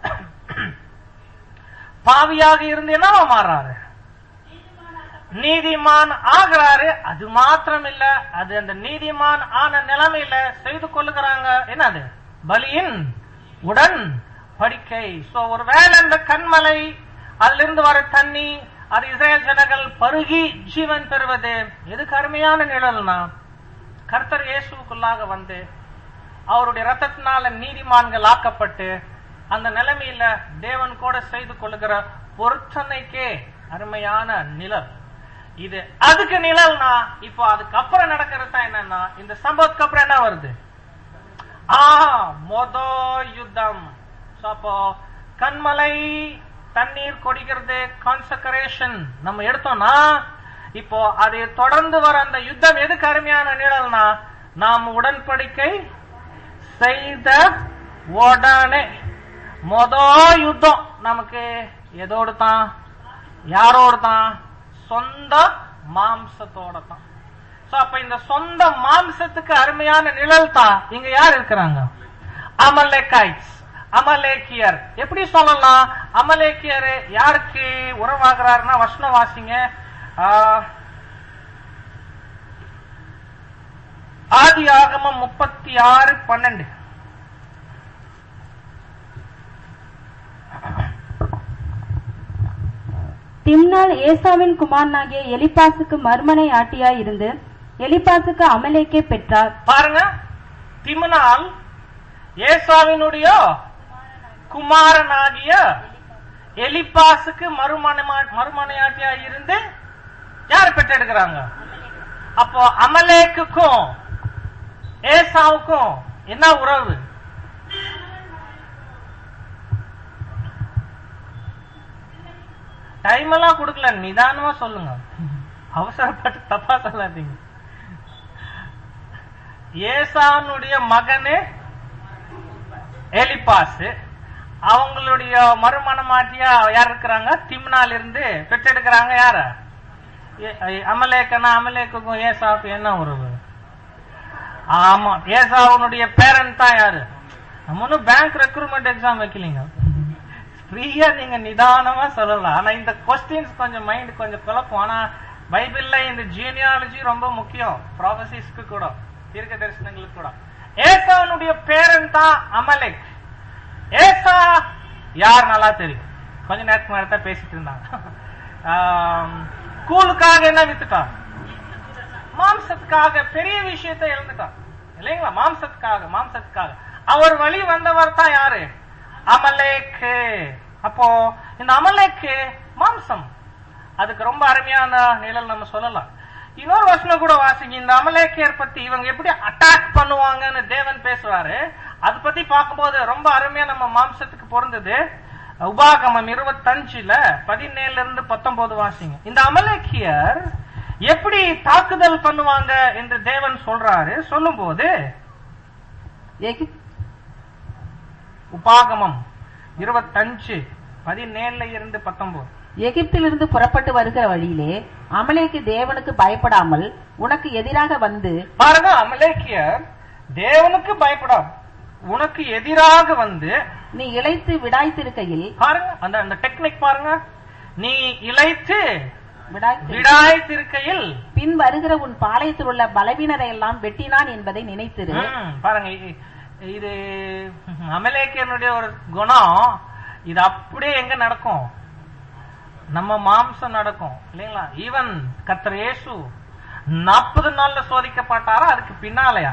பாவியாக இருந்து என்னவா மாறாரு நீதிமான் ஆகிறாரு அது மாத்திரம் இல்ல அது அந்த நீதிமான் ஆன நிலைமையில செய்து கொள்ளுகிறாங்க என்னது பலியின் உடன் படிக்கை சோ ஒருவேளை அந்த கண்மலை அதிலிருந்து வர தண்ணி அது இஸ்ரேல் ஜனங்கள் பருகி ஜீவன் பெறுவது எதுக்கு அருமையான நிழல்னா கர்த்தர் இயேசுக்குள்ளாக வந்து அவருடைய ரத்தத்தினால நீதிமான்கள் ஆக்கப்பட்டு அந்த நிலைமையில தேவன் கூட செய்து கொள்ளுகிற பொருத்தனைக்கே அருமையான நிழல் இது அதுக்கு நிழல்னா இப்போ அதுக்கப்புறம் நடக்கிறது தான் என்னன்னா இந்த சம்பவத்துக்கு அப்புறம் என்ன வருது ஆ மொத யுத்தம் So, அப்போ கண்மலை தண்ணீர் கொடிக்கிறது கான்சக்கரேஷன் நம்ம எடுத்தோம்னா இப்போ அதை தொடர்ந்து வர அந்த யுத்தம் எதுக்கு அருமையான நிழல்னா நாம் உடன்படிக்கை செய்த உடனே மொத யுத்தம் நமக்கு எதோடு தான் யாரோடு தான் சொந்த மாம்சத்தோட தான் சோ அப்ப இந்த சொந்த மாம்சத்துக்கு அருமையான நிழல் தான் இங்க யார் இருக்கிறாங்க அமலேக்காய்ஸ் அமலேக்கியர் எப்படி சொல்லலாம் அமலேக்கியர் யாருக்கு உறவாகிறாருன்னா வசனம் வாசிங்க ஆ, ஆதி ஆகமம் முப்பத்தி ஆறு பன்னெண்டு திம்னாள் ஏசாவின் குமாரனாகிய எலிப்பாசுக்கு மர்மனை ஆட்டியாய் இருந்து எலிப்பாசுக்கு அமலேக்கே பெற்றார் பாருங்க திமுனால் ஏசாவினுடைய குமாரனாகிய எலிப்பாசுக்கு மறுமணமா மறுமனையாட்டியா இருந்து யார் பெற்றெடுக்கிறாங்க அப்போ அமலேக்குக்கும் ஏசாவுக்கும் என்ன உறவு டைம் எல்லாம் கொடுக்கல நிதானமா சொல்லுங்க அவசரப்பட்டு தப்பா சொல்லாதீங்க ஏசானுடைய மகனு எலிப்பாஸ் அவங்களுடைய மறுமணமாட்டியா யார் இருக்கிறாங்க திம்னால இருந்து பெற்றெடுக்கிறாங்க யார அமலேக்கனா அமலேக்குக்கும் ஏசாவுக்கும் என்ன உறவு ஆமா ஏசாவுனுடைய பேரண்ட் தான் யாரு நம்ம ஒன்னும் பேங்க் ரெக்ரூட்மெண்ட் எக்ஸாம் வைக்கலீங்க ஃப்ரீயா நீங்க நிதானமா சொல்லலாம் ஆனா இந்த கொஸ்டின்ஸ் கொஞ்சம் மைண்ட் கொஞ்சம் குழப்பம் ஆனா பைபிள்ல இந்த ஜீனியாலஜி ரொம்ப முக்கியம் ப்ராபசிஸ்க்கு கூட தீர்க்க தரிசனங்களுக்கு கூட ஏசாவனுடைய பேரன் தான் அமலேக் ஏசா யார் நல்லா தெரியும் கொஞ்ச நேரத்துக்கு முன்னாடி தான் பேசிட்டு இருந்தாங்க ஆம், கூலுக்காக என்ன வித்துட்டான் மாம்சத்துக்காக பெரிய விஷயத்தை இழந்துட்டான் இல்லைங்களா மாம்சத்துக்காக மாம்சத்துக்காக அவர் வழி வந்தவர் தான் யாரு அமலேக்கு அப்போ இந்த அமலேக்கு மாம்சம் அதுக்கு ரொம்ப அருமையான நிழல் நம்ம சொல்லலாம் இன்னொரு வசனம் கூட வாசிங்க இந்த அமலேக்கியர் பத்தி இவங்க எப்படி அட்டாக் பண்ணுவாங்கன்னு தேவன் பேசுவாரு அது பத்தி பார்க்கும்போது ரொம்ப அருமையா நம்ம மாம்சத்துக்கு பொருந்தது உபாகமம் இருபத்தஞ்சுல பதினேழுல இருந்து பத்தொன்பது வாசிங்க இந்த அமலேக்கியர் எப்படி தாக்குதல் பண்ணுவாங்க என்று தேவன் சொல்றாரு சொல்லும்போது எகிப்- உபாகமம் இருபத்தஞ்சு பதினேழுல இருந்து பத்தொன்பது எகிப்திலிருந்து புறப்பட்டு வருகிற வழியிலே அமலேக்கு தேவனுக்கு பயப்படாமல் உனக்கு எதிராக வந்து பாருங்க அமலேக்கியர் தேவனுக்கு பயப்படாது உனக்கு எதிராக வந்து நீ இளைத்து விடாய்த்திருக்கையில் பாருங்க அந்த அந்த டெக்னிக் பாருங்க நீ இழைத்து விடாய்த்து விடாய்த்திருக்கையில் பின் வருகிற உன் பாளையத்தில் உள்ள பலவீனரை எல்லாம் வெட்டினான் என்பதை நினைத்திரு ம், பாருங்க இ- இது அமலேக்கியனுடைய ஒரு குணம் இது அப்படியே எங்க நடக்கும் நம்ம மாம்சம் நடக்கும் இல்லைங்களா ஈவன் கத்தர் இயேசு நாற்பது நாள்ல சோதிக்கப்பட்டாரா அதுக்கு பின்னாலயா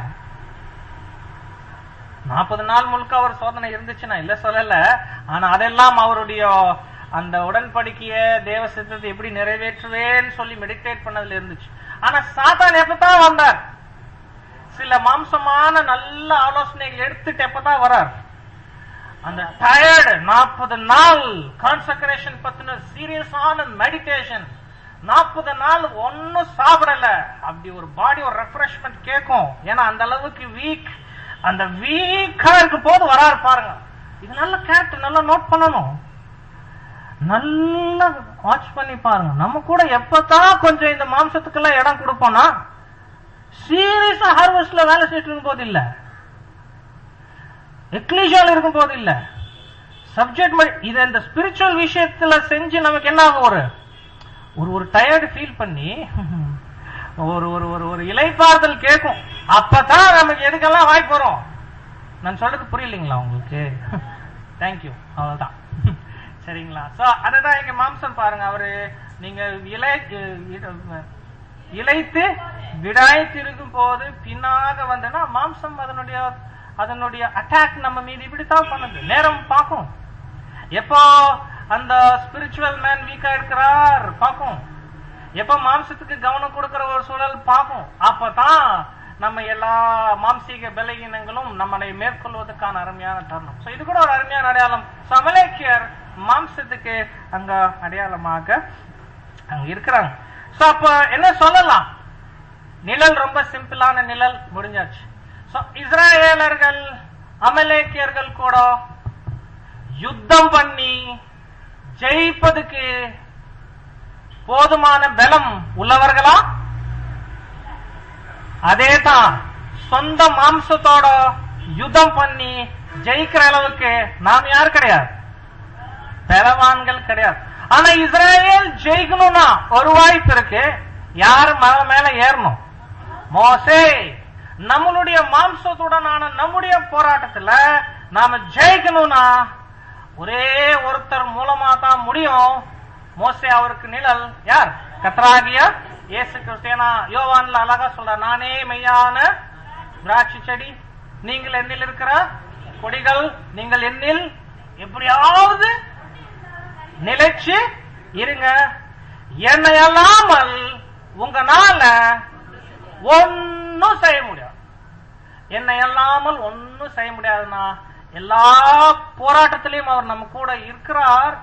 நாற்பது நாள் முழுக்க அவர் சோதனை இருந்துச்சுன்னா இல்ல சொல்லல ஆனா அதெல்லாம் அவருடைய அந்த உடன்படிக்கைய தேவ சித்தத்தை எப்படி நிறைவேற்றுவேன்னு சொல்லி மெடிடேட் பண்ணதுல இருந்துச்சு ஆனா சாத்தான் எப்பதான் வந்தார் சில மாம்சமான நல்ல ஆலோசனைகள் எடுத்துட்டு எப்பதான் வரார் அந்த டயர்டு நாற்பது நாள் கான்சக்ரேஷன் பத்தின சீரியஸான மெடிடேஷன் நாற்பது நாள் ஒன்னும் சாப்பிடல அப்படி ஒரு பாடி ஒரு ரெஃப்ரெஷ்மெண்ட் கேட்கும் ஏன்னா அந்த அளவுக்கு வீக் அந்த வீக்கா இருக்கும் போது வராரு பாருங்க இது நல்ல கேரக்டர் நல்லா நோட் பண்ணணும் நல்லா வாட்ச் பண்ணி பாருங்க நம்ம கூட எப்பதான் கொஞ்சம் இந்த மாம்சத்துக்கெல்லாம் இடம் கொடுப்போம்னா சீரியஸா ஹார்வெஸ்ட்ல வேலை செய்யிட்டு இருக்கும் போது இல்ல எக்லீஷியால இருக்கும் போது இல்ல சப்ஜெக்ட் இது இந்த ஸ்பிரிச்சுவல் விஷயத்துல செஞ்சு நமக்கு என்ன ஆகும் ஒரு ஒரு ஒரு டயர்டு ஃபீல் பண்ணி ஒரு ஒரு ஒரு ஒரு இலைப்பாறுதல் கேட்கும் அப்பதான் நமக்கு எதுக்கெல்லாம் வாய்ப்பு வரும் நான் சொல்றது புரியலைங்களா உங்களுக்கு தேங்க்யூ அவ்வளவுதான் சரிங்களா சோ அதுதான் இங்க மாம்சம் பாருங்க அவரு நீங்க இலை இழைத்து விடாய்த்திருக்கும் போது பின்னாக வந்தனா மாம்சம் அதனுடைய அதனுடைய அட்டாக் நம்ம மீது இப்படித்தான் பண்ணுது நேரம் பார்க்கும் எப்போ அந்த ஸ்பிரிச்சுவல் மேன் வீக்கா இருக்கிறார் பார்க்கும் எப்ப மாம்சத்துக்கு கவனம் கொடுக்கிற ஒரு சூழல் பார்க்கும் அப்பதான் நம்ம எல்லா மாம்சீக பலகீனங்களும் நம்மளை மேற்கொள்வதற்கான அருமையான தருணம் சோ இது கூட ஒரு அருமையான அடையாளம் சமலேக்கியர் மாம்சத்துக்கு அங்க அடையாளமாக அங்க இருக்கிறாங்க சோ அப்ப என்ன சொல்லலாம் நிழல் ரொம்ப சிம்பிளான நிழல் முடிஞ்சாச்சு சோ இஸ்ராயேலர்கள் அமலேக்கியர்கள் கூட யுத்தம் பண்ணி ஜெயிப்பதுக்கு போதுமான பலம் உள்ளவர்களா அதேதான் சொந்த மாம்சத்தோட யுத்தம் பண்ணி ஜெயிக்கிற அளவுக்கு நாம் யார் கிடையாது பலவான்கள் கிடையாது ஆனா இஸ்ரேல் ஜெயிக்கணும்னா ஒரு வாய்ப்பு இருக்கு யார் மலை மேல ஏறணும் மோசே நம்மளுடைய மாம்சத்துடனான நம்முடைய போராட்டத்துல நாம ஜெயிக்கணும்னா ஒரே ஒருத்தர் மூலமா தான் முடியும் மோசே அவருக்கு நிழல் யார் கத்ராகிய இயேசு கிறிஸ்து ஏன்னா யோவான்ல அழகா சொல்ற நானே மெய்யான திராட்சை செடி நீங்கள் என்னில் இருக்கிற கொடிகள் நீங்கள் என்னில் எப்படியாவது நிலைச்சு இருங்க என்னை அல்லாமல் உங்கனால ஒன்னும் செய்ய முடியாது என்னை அல்லாமல் ஒன்னும் செய்ய முடியாதுன்னா எல்லா போராட்டத்திலையும் அவர் நம்ம கூட இருக்கிறார்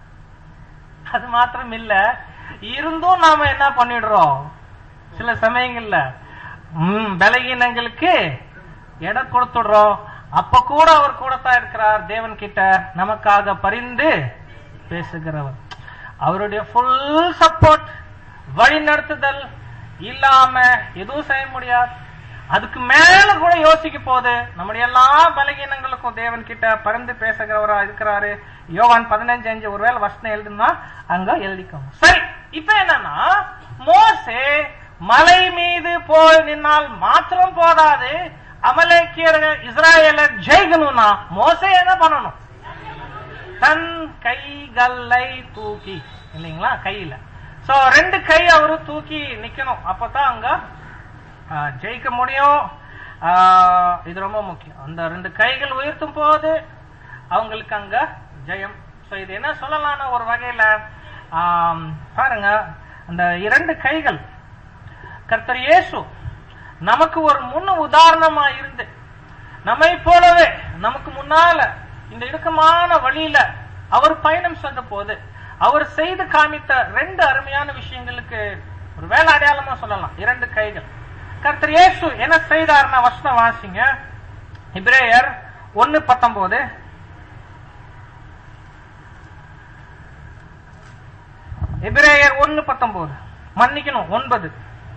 அது மாத்திரம் இல்ல இருந்தும் நாம என்ன பண்ணிடுறோம் சில சமயங்கள்ல ம், பலகீனங்களுக்கு இடம் கொடுத்துடுறோம் அப்ப கூட அவர் கூடத்தான் இருக்கிறார் தேவன் கிட்ட நமக்காக பரிந்து பேசுகிறவர் அவருடைய ஃபுல் சப்போர்ட் வழி நடத்துதல் இல்லாம எதுவும் செய்ய முடியாது அதுக்கு மேல கூட யோசிக்க போது நம்முடைய எல்லா பலகீனங்களுக்கும் தேவன் கிட்ட பரிந்து பேசுகிறவரா இருக்கிறாரு யோவான் பதினஞ்சு அஞ்சு ஒருவேளை வசனம் எழுதுனா அங்க எழுதிக்கோங்க சரி இப்ப என்னன்னா மோசே மலை மீது போய் நின்னால் மாத்திரம் போதாது அமலேக்கியர்கள் இஸ்ராயலர் ஜெயிக்கணும்னா மோசே என்ன பண்ணணும் தன் கைகளை தூக்கி இல்லைங்களா கையில சோ ரெண்டு கை அவரு தூக்கி நிக்கணும் அப்பதான் அங்க ஆ, ஜெயிக்க முடியும் ஆ, இது ரொம்ப முக்கியம் அந்த ரெண்டு கைகள் உயர்த்தும் போது அவங்களுக்கு அங்க ஜெயம் சோ இது என்ன சொல்லலாம்னா ஒரு வகையில ஆம், பாருங்க அந்த இரண்டு கைகள் கர்த்தர் இயேசு நமக்கு ஒரு முன் உதாரணமா இருந்து நம்மை போலவே நமக்கு முன்னால இந்த இடுக்கமான வழியில அவர் பயணம் சென்ற போது அவர் செய்து காமித்த ரெண்டு அருமையான விஷயங்களுக்கு ஒரு வேலை அடையாளமா சொல்லலாம் இரண்டு கைகள் கர்த்தர் இயேசு என்ன செய்தார்னா வசனம் வாசிங்க இப்ரேயர் ஒன்னு பத்தொன்பது எபிரேயர் ஒன்னு பத்தொன்பது மன்னிக்கணும் ஒன்பது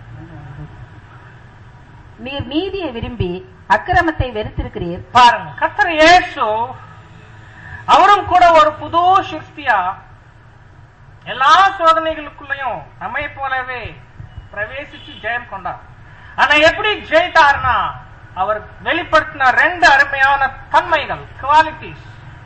நீர் நீதியை விரும்பி அக்கிரமத்தை வெறுத்திருக்கிறீர் பாருங்க கர்த்தர் இயேசு அவரும் கூட ஒரு புது சிருஷ்டியா எல்லா சோதனைகளுக்குள்ளயும் நம்மை போலவே பிரவேசிச்சு ஜெயம் கொண்டார் ஆனா எப்படி ஜெயித்தார்னா அவர் வெளிப்படுத்தின ரெண்டு அருமையான தன்மைகள் குவாலிட்டிஸ்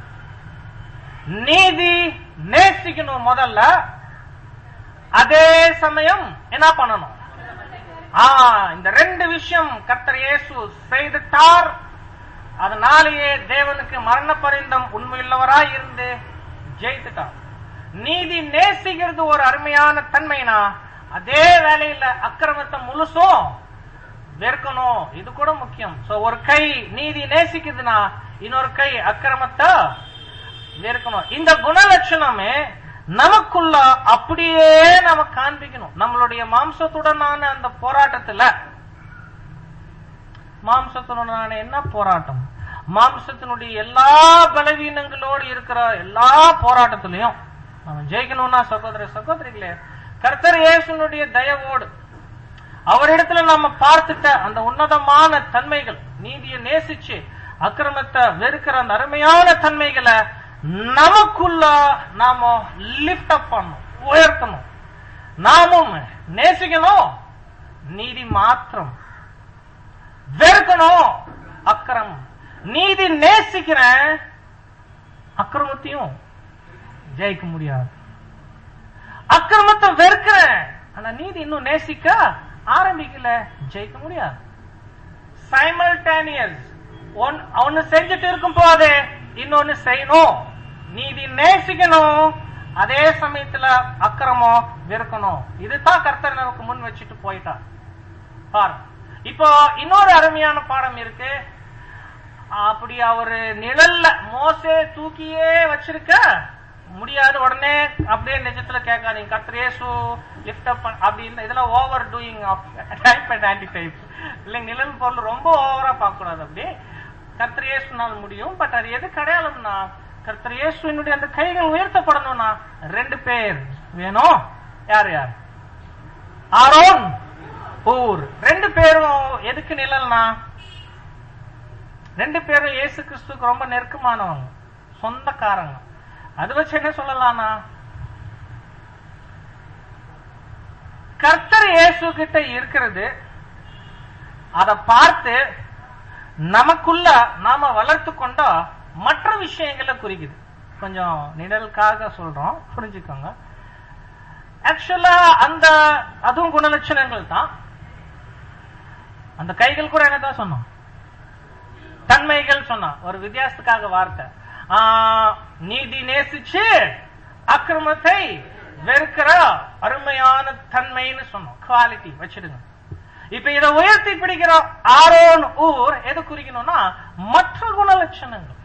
நீதி நேசிக்கணும் முதல்ல அதே சமயம் என்ன பண்ணணும் ஆ இந்த ரெண்டு விஷயம் கர்த்தர் இயேசு செய்துட்டார் அதனாலேயே தேவனுக்கு மரண பரிந்தம் உண்மையுள்ளவராய் இருந்து ஜெயித்துட்டார் நீதி நேசிக்கிறது ஒரு அருமையான தன்மைனா அதே வேலையில அக்கிரமத்தை முழுசும் வெறுக்கணும் இது கூட முக்கியம் சோ ஒரு கை நீதி நேசிக்குதுன்னா இன்னொரு கை அக்கிரமத்தை வெறுக்கணும் இந்த குணலட்சணமே நமக்குள்ள அப்படியே நம்ம காண்பிக்கணும் நம்மளுடைய மாம்சத்துடனான அந்த போராட்டத்துல மாம்சத்துடனான என்ன போராட்டம் மாம்சத்தினுடைய எல்லா பலவீனங்களோடு இருக்கிற எல்லா போராட்டத்திலையும் நம்ம ஜெயிக்கணும்னா சகோதர சகோதரிகளே கர்த்தர் இயேசுனுடைய தயவோடு அவரிடத்துல நம்ம பார்த்துட்ட அந்த உன்னதமான தன்மைகள் நீதியை நேசிச்சு அக்கிரமத்தை வெறுக்கிற அந்த அருமையான தன்மைகளை நமக்குள்ள நாம லிப்ட் அப் பண்ணணும் உயர்த்தணும் நாமும் நேசிக்கணும் நீதி மாத்திரம் வெறுக்கணும் அக்கிரமம் நீதி நேசிக்கிறேன் அக்கிரமத்தையும் ஜெயிக்க முடியாது அக்கிரமத்தை வெறுக்கிறேன் ஆனா நீதி இன்னும் நேசிக்க ஆரம்பிக்கல ஜெயிக்க முடியாது சைமல்டேனியஸ் ஒன்னு செஞ்சுட்டு இருக்கும் போதே இன்னொன்னு செய்யணும் நீதி நேசிக்கணும் அதே சமயத்துல அக்கிரமம் வெறுக்கணும் இதுதான் கர்த்தர் நமக்கு முன் வச்சுட்டு போயிட்டார் பாரு இப்போ இன்னொரு அருமையான பாடம் இருக்கு அப்படி அவரு நிழல்ல மோசே தூக்கியே வச்சிருக்க முடியாது உடனே அப்படியே நிஜத்துல கேட்காதீங்க கர்த்தர் இயேசு லிஃப்ட் அப் அப்படின்னு இதெல்லாம் over doing of type and antitype இல்லைங்க நிழல் பொருள் ரொம்ப ஓவரா பார்க்க கூடாது அப்படி கர்த்தர் இயேசுனால் முடியும் பட் அது எது அடையாளம்னா கர்த்தர் இயேசுவினுடைய அந்த கைகள் உயர்த்தப்படணும்னா ரெண்டு பேர் வேணும் யார் யார் ஆரோன் ஊர் ரெண்டு பேரும் எதுக்கு நிழல்னா ரெண்டு பேரும் இயேசு கிறிஸ்துக்கு ரொம்ப நெருக்கமானவங்க சொந்தக்காரங்க அது வச்சு என்ன சொல்லலாம்னா கர்த்தர் இயேசு கிட்ட இருக்கிறது அதை பார்த்து நமக்குள்ள நாம வளர்த்து கொண்டா மற்ற விஷயங்களை குறிக்குது கொஞ்சம் நிழலுக்காக சொல்றோம் புரிஞ்சுக்கோங்க ஆக்சுவலா அந்த அதுவும் குணலட்சணங்கள் தான் அந்த கைகள் கூட என்னதான் சொன்னோம் தன்மைகள் சொன்னா ஒரு வித்தியாசத்துக்காக வார்த்தை ஆ, நீதி நேசிச்சு அக்கிரமத்தை வெறுக்கிற அருமையான தன்மைன்னு சொன்னோம் குவாலிட்டி வச்சிடுங்க இப்ப இதை உயர்த்தி பிடிக்கிற ஆரோன் ஊர் எது குறிக்கணும்னா மற்ற குணலட்சணங்கள்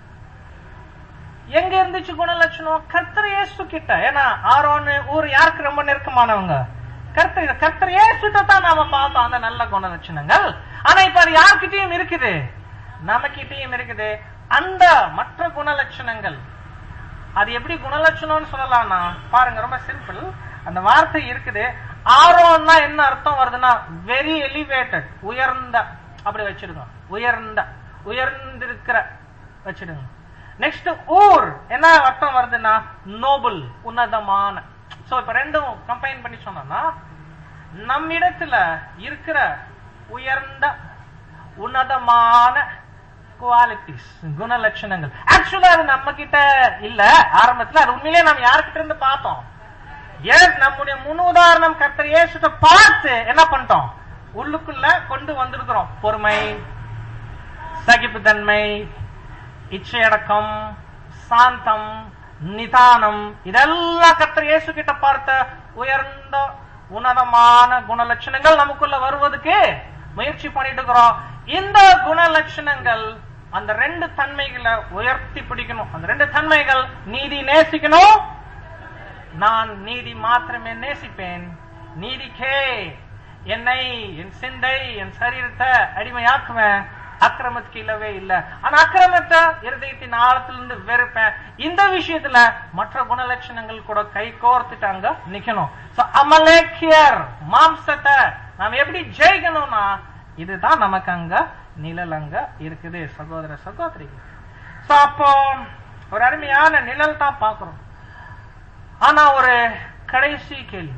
எங்க இருந்துச்சு குணலட்சணம் கர்த்தர் இயேசு கிட்ட ஏன்னா ஆரோன் ஊர் யாருக்கு ரொம்ப நெருக்கமானவங்க கர்த்தர் கர்த்தர் இயேசுட்ட தான் நாம பார்த்தோம் அந்த நல்ல குணலட்சணங்கள் ஆனா இப்ப அது யார்கிட்டயும் இருக்குது நம்ம கிட்டயும் இருக்குது அந்த மற்ற குணலட்சணங்கள் அது எப்படி குணலட்சணம்னு சொல்லலாம்னா பாருங்க ரொம்ப சிம்பிள் அந்த வார்த்தை இருக்குது ஆரோன்னா என்ன அர்த்தம் வருதுன்னா வெரி எலிவேட்டட் உயர்ந்த அப்படி வச்சிருக்கோம் உயர்ந்த உயர்ந்திருக்கிற வச்சிடுங்க நெக்ஸ்ட் ஊர் என்ன அர்த்தம் வருதுன்னா நோபல் உன்னதமான சோ இப்ப ரெண்டும் கம்பைன் பண்ணி சொன்னோம்னா நம்மிடத்துல இருக்கிற உயர்ந்த உன்னதமான குவாலிட்டிஸ் குணலட்சணங்கள் ஆக்சுவலா அது நம்ம கிட்ட இல்ல ஆரம்பத்துல அது உண்மையிலேயே நம்ம யார்கிட்ட இருந்து பார்த்தோம் ஏன் நம்முடைய முன் உதாரணம் கர்த்தர் இயேசுட்ட பார்த்து என்ன பண்ணிட்டோம் உள்ளுக்குள்ள கொண்டு வந்திருக்கிறோம் பொறுமை சகிப்புத்தன்மை இச்சையடக்கம் சாந்தம் நிதானம் இதெல்லாம் கர்த்தர் இயேசு கிட்ட பார்த்த உயர்ந்த உன்னதமான குணலட்சணங்கள் நமக்குள்ள வருவதுக்கு முயற்சி பண்ணிட்டு இருக்கிறோம் இந்த குணலட்சணங்கள் அந்த ரெண்டு தன்மைகளை உயர்த்தி பிடிக்கணும் அந்த ரெண்டு தன்மைகள் நீதி நேசிக்கணும் நான் நீதி மாத்திரமே நேசிப்பேன் நீதிக்கே என்னை என் சிந்தை என் சரீரத்தை அடிமையாக்குவேன் அக்கிரமத்துக்கு இல்லவே இல்ல ஆனா அக்கிரமத்தை இருதயத்தின் ஆழத்திலிருந்து வெறுப்பேன் இந்த விஷயத்துல மற்ற குணலட்சணங்கள் கூட கை கோர்த்துட்டாங்க நிக்கணும் So, அமலேக்கியர் மாம்சத்தை நாம் எப்படி ஜெயிக்கணும்னா இதுதான் நமக்கு அங்க நிழல் அங்க இருக்குது சகோதர சகோதரி So, அப்போ ஒரு அருமையான நிழல் தான் பாக்குறோம் ஆனா ஒரு கடைசி கேள்வி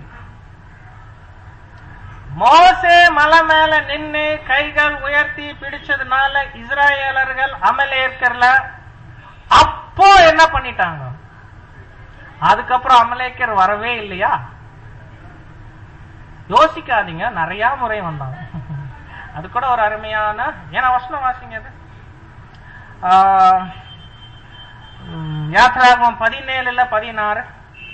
மோசே மலை மேல நின்னு கைகள் உயர்த்தி பிடிச்சதுனால இஸ்ராயேலர்கள் அமலேக்கர்ல அப்போ என்ன பண்ணிட்டாங்க அதுக்கப்புறம் அமலேக்கர் வரவே இல்லையா யோசிக்காதீங்க நிறைய முறை வந்தாங்க அது கூட ஒரு அருமையான ஏன்னா வசனம் வாசிங்க அது ஆஹ், உம், யாத்ராகமம் பதினேழுல பதினாறு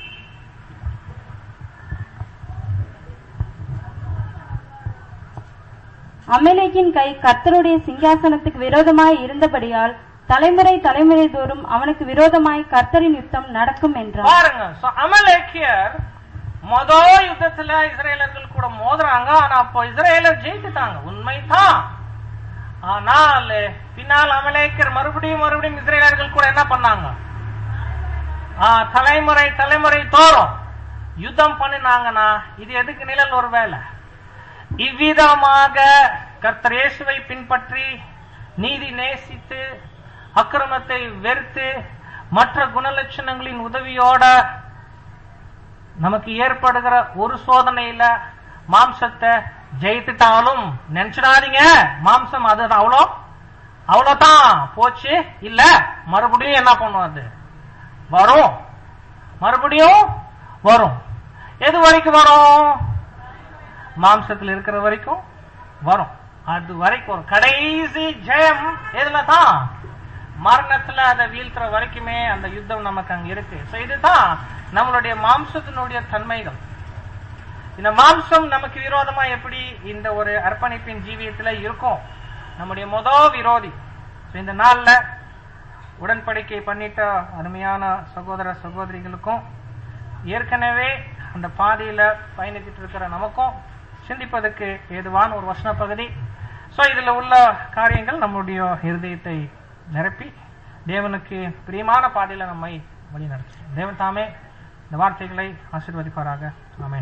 அமலேக்கின் கை கர்த்தருடைய சிங்காசனத்துக்கு விரோதமாய் இருந்தபடியால் தலைமுறை தலைமுறை தோறும் அவனுக்கு விரோதமாய் கர்த்தரின் யுத்தம் நடக்கும் என்றார் பாருங்க So, அமலேக்கியர் மொத யுத்தத்துல இஸ்ரேலர்கள் கூட மோதுறாங்க ஆனா அப்போ இஸ்ரேலர் ஜெயிச்சுட்டாங்க உண்மைதான் ஆனால் பின்னால் அமலேக்கியர் மறுபடியும் மறுபடியும் இஸ்ரேலர்கள் கூட என்ன பண்ணாங்க ஆ, தலைமுறை தலைமுறை தோறும் யுத்தம் பண்ணினாங்கன்னா இது எதுக்கு நிழல் ஒரு வேலை இவ்விதமாக கர்த்தர் இயேசுவை பின்பற்றி நீதி நேசித்து அக்கிரமத்தை வெறுத்து மற்ற குணலட்சணங்களின் உதவியோட நமக்கு ஏற்படுகிற ஒரு சோதனையில மாம்சத்தை ஜெயித்துட்டாலும் நினைச்சிடாதீங்க மாம்சம் அது அவ்வளோ அவ்வளவுதான் போச்சு இல்ல மறுபடியும் என்ன பண்ணும் அது வரும் மறுபடியும் வரும் எது வரைக்கும் வரும் மாம்சத்தில் இருக்கிற வரைக்கும் வரும் அது வரைக்கும் வரும் கடைசி ஜெயம் எதுல தான் மரணத்துல அதை வீழ்த்துற வரைக்குமே அந்த யுத்தம் நமக்கு அங்க இருக்கு So இதுதான் நம்மளுடைய மாம்சத்தினுடைய தன்மைகள் இந்த மாம்சம் நமக்கு விரோதமா எப்படி இந்த ஒரு அர்ப்பணிப்பின் ஜீவியத்துல இருக்கும் நம்முடைய மொத விரோதி So இந்த நாள்ல உடன்படிக்கை பண்ணிட்ட அருமையான சகோதர சகோதரிகளுக்கும் ஏற்கனவே அந்த பாதையில பயணித்துட்டு இருக்கிற நமக்கும் சிந்திப்பதற்கு ஏதுவான ஒரு வசன பகுதி சோ இதுல உள்ள காரியங்கள் நம்முடைய இருதயத்தை நிரப்பி தேவனுக்கு பிரியமான பாதையில நம்மை வழிநடத்தும் தேவன் தாமே இந்த வார்த்தைகளை ஆசீர்வதிப்பாராக ஆமென்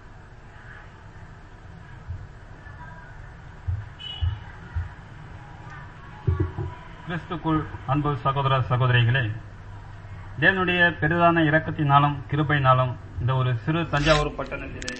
கிறிஸ்துக்குள் அன்பு சகோதர சகோதரிகளே தேவனுடைய பெரிதான இரக்கத்தினாலும் கிருபையினாலும் இந்த ஒரு சிறு தஞ்சாவூர் பட்டணத்திலே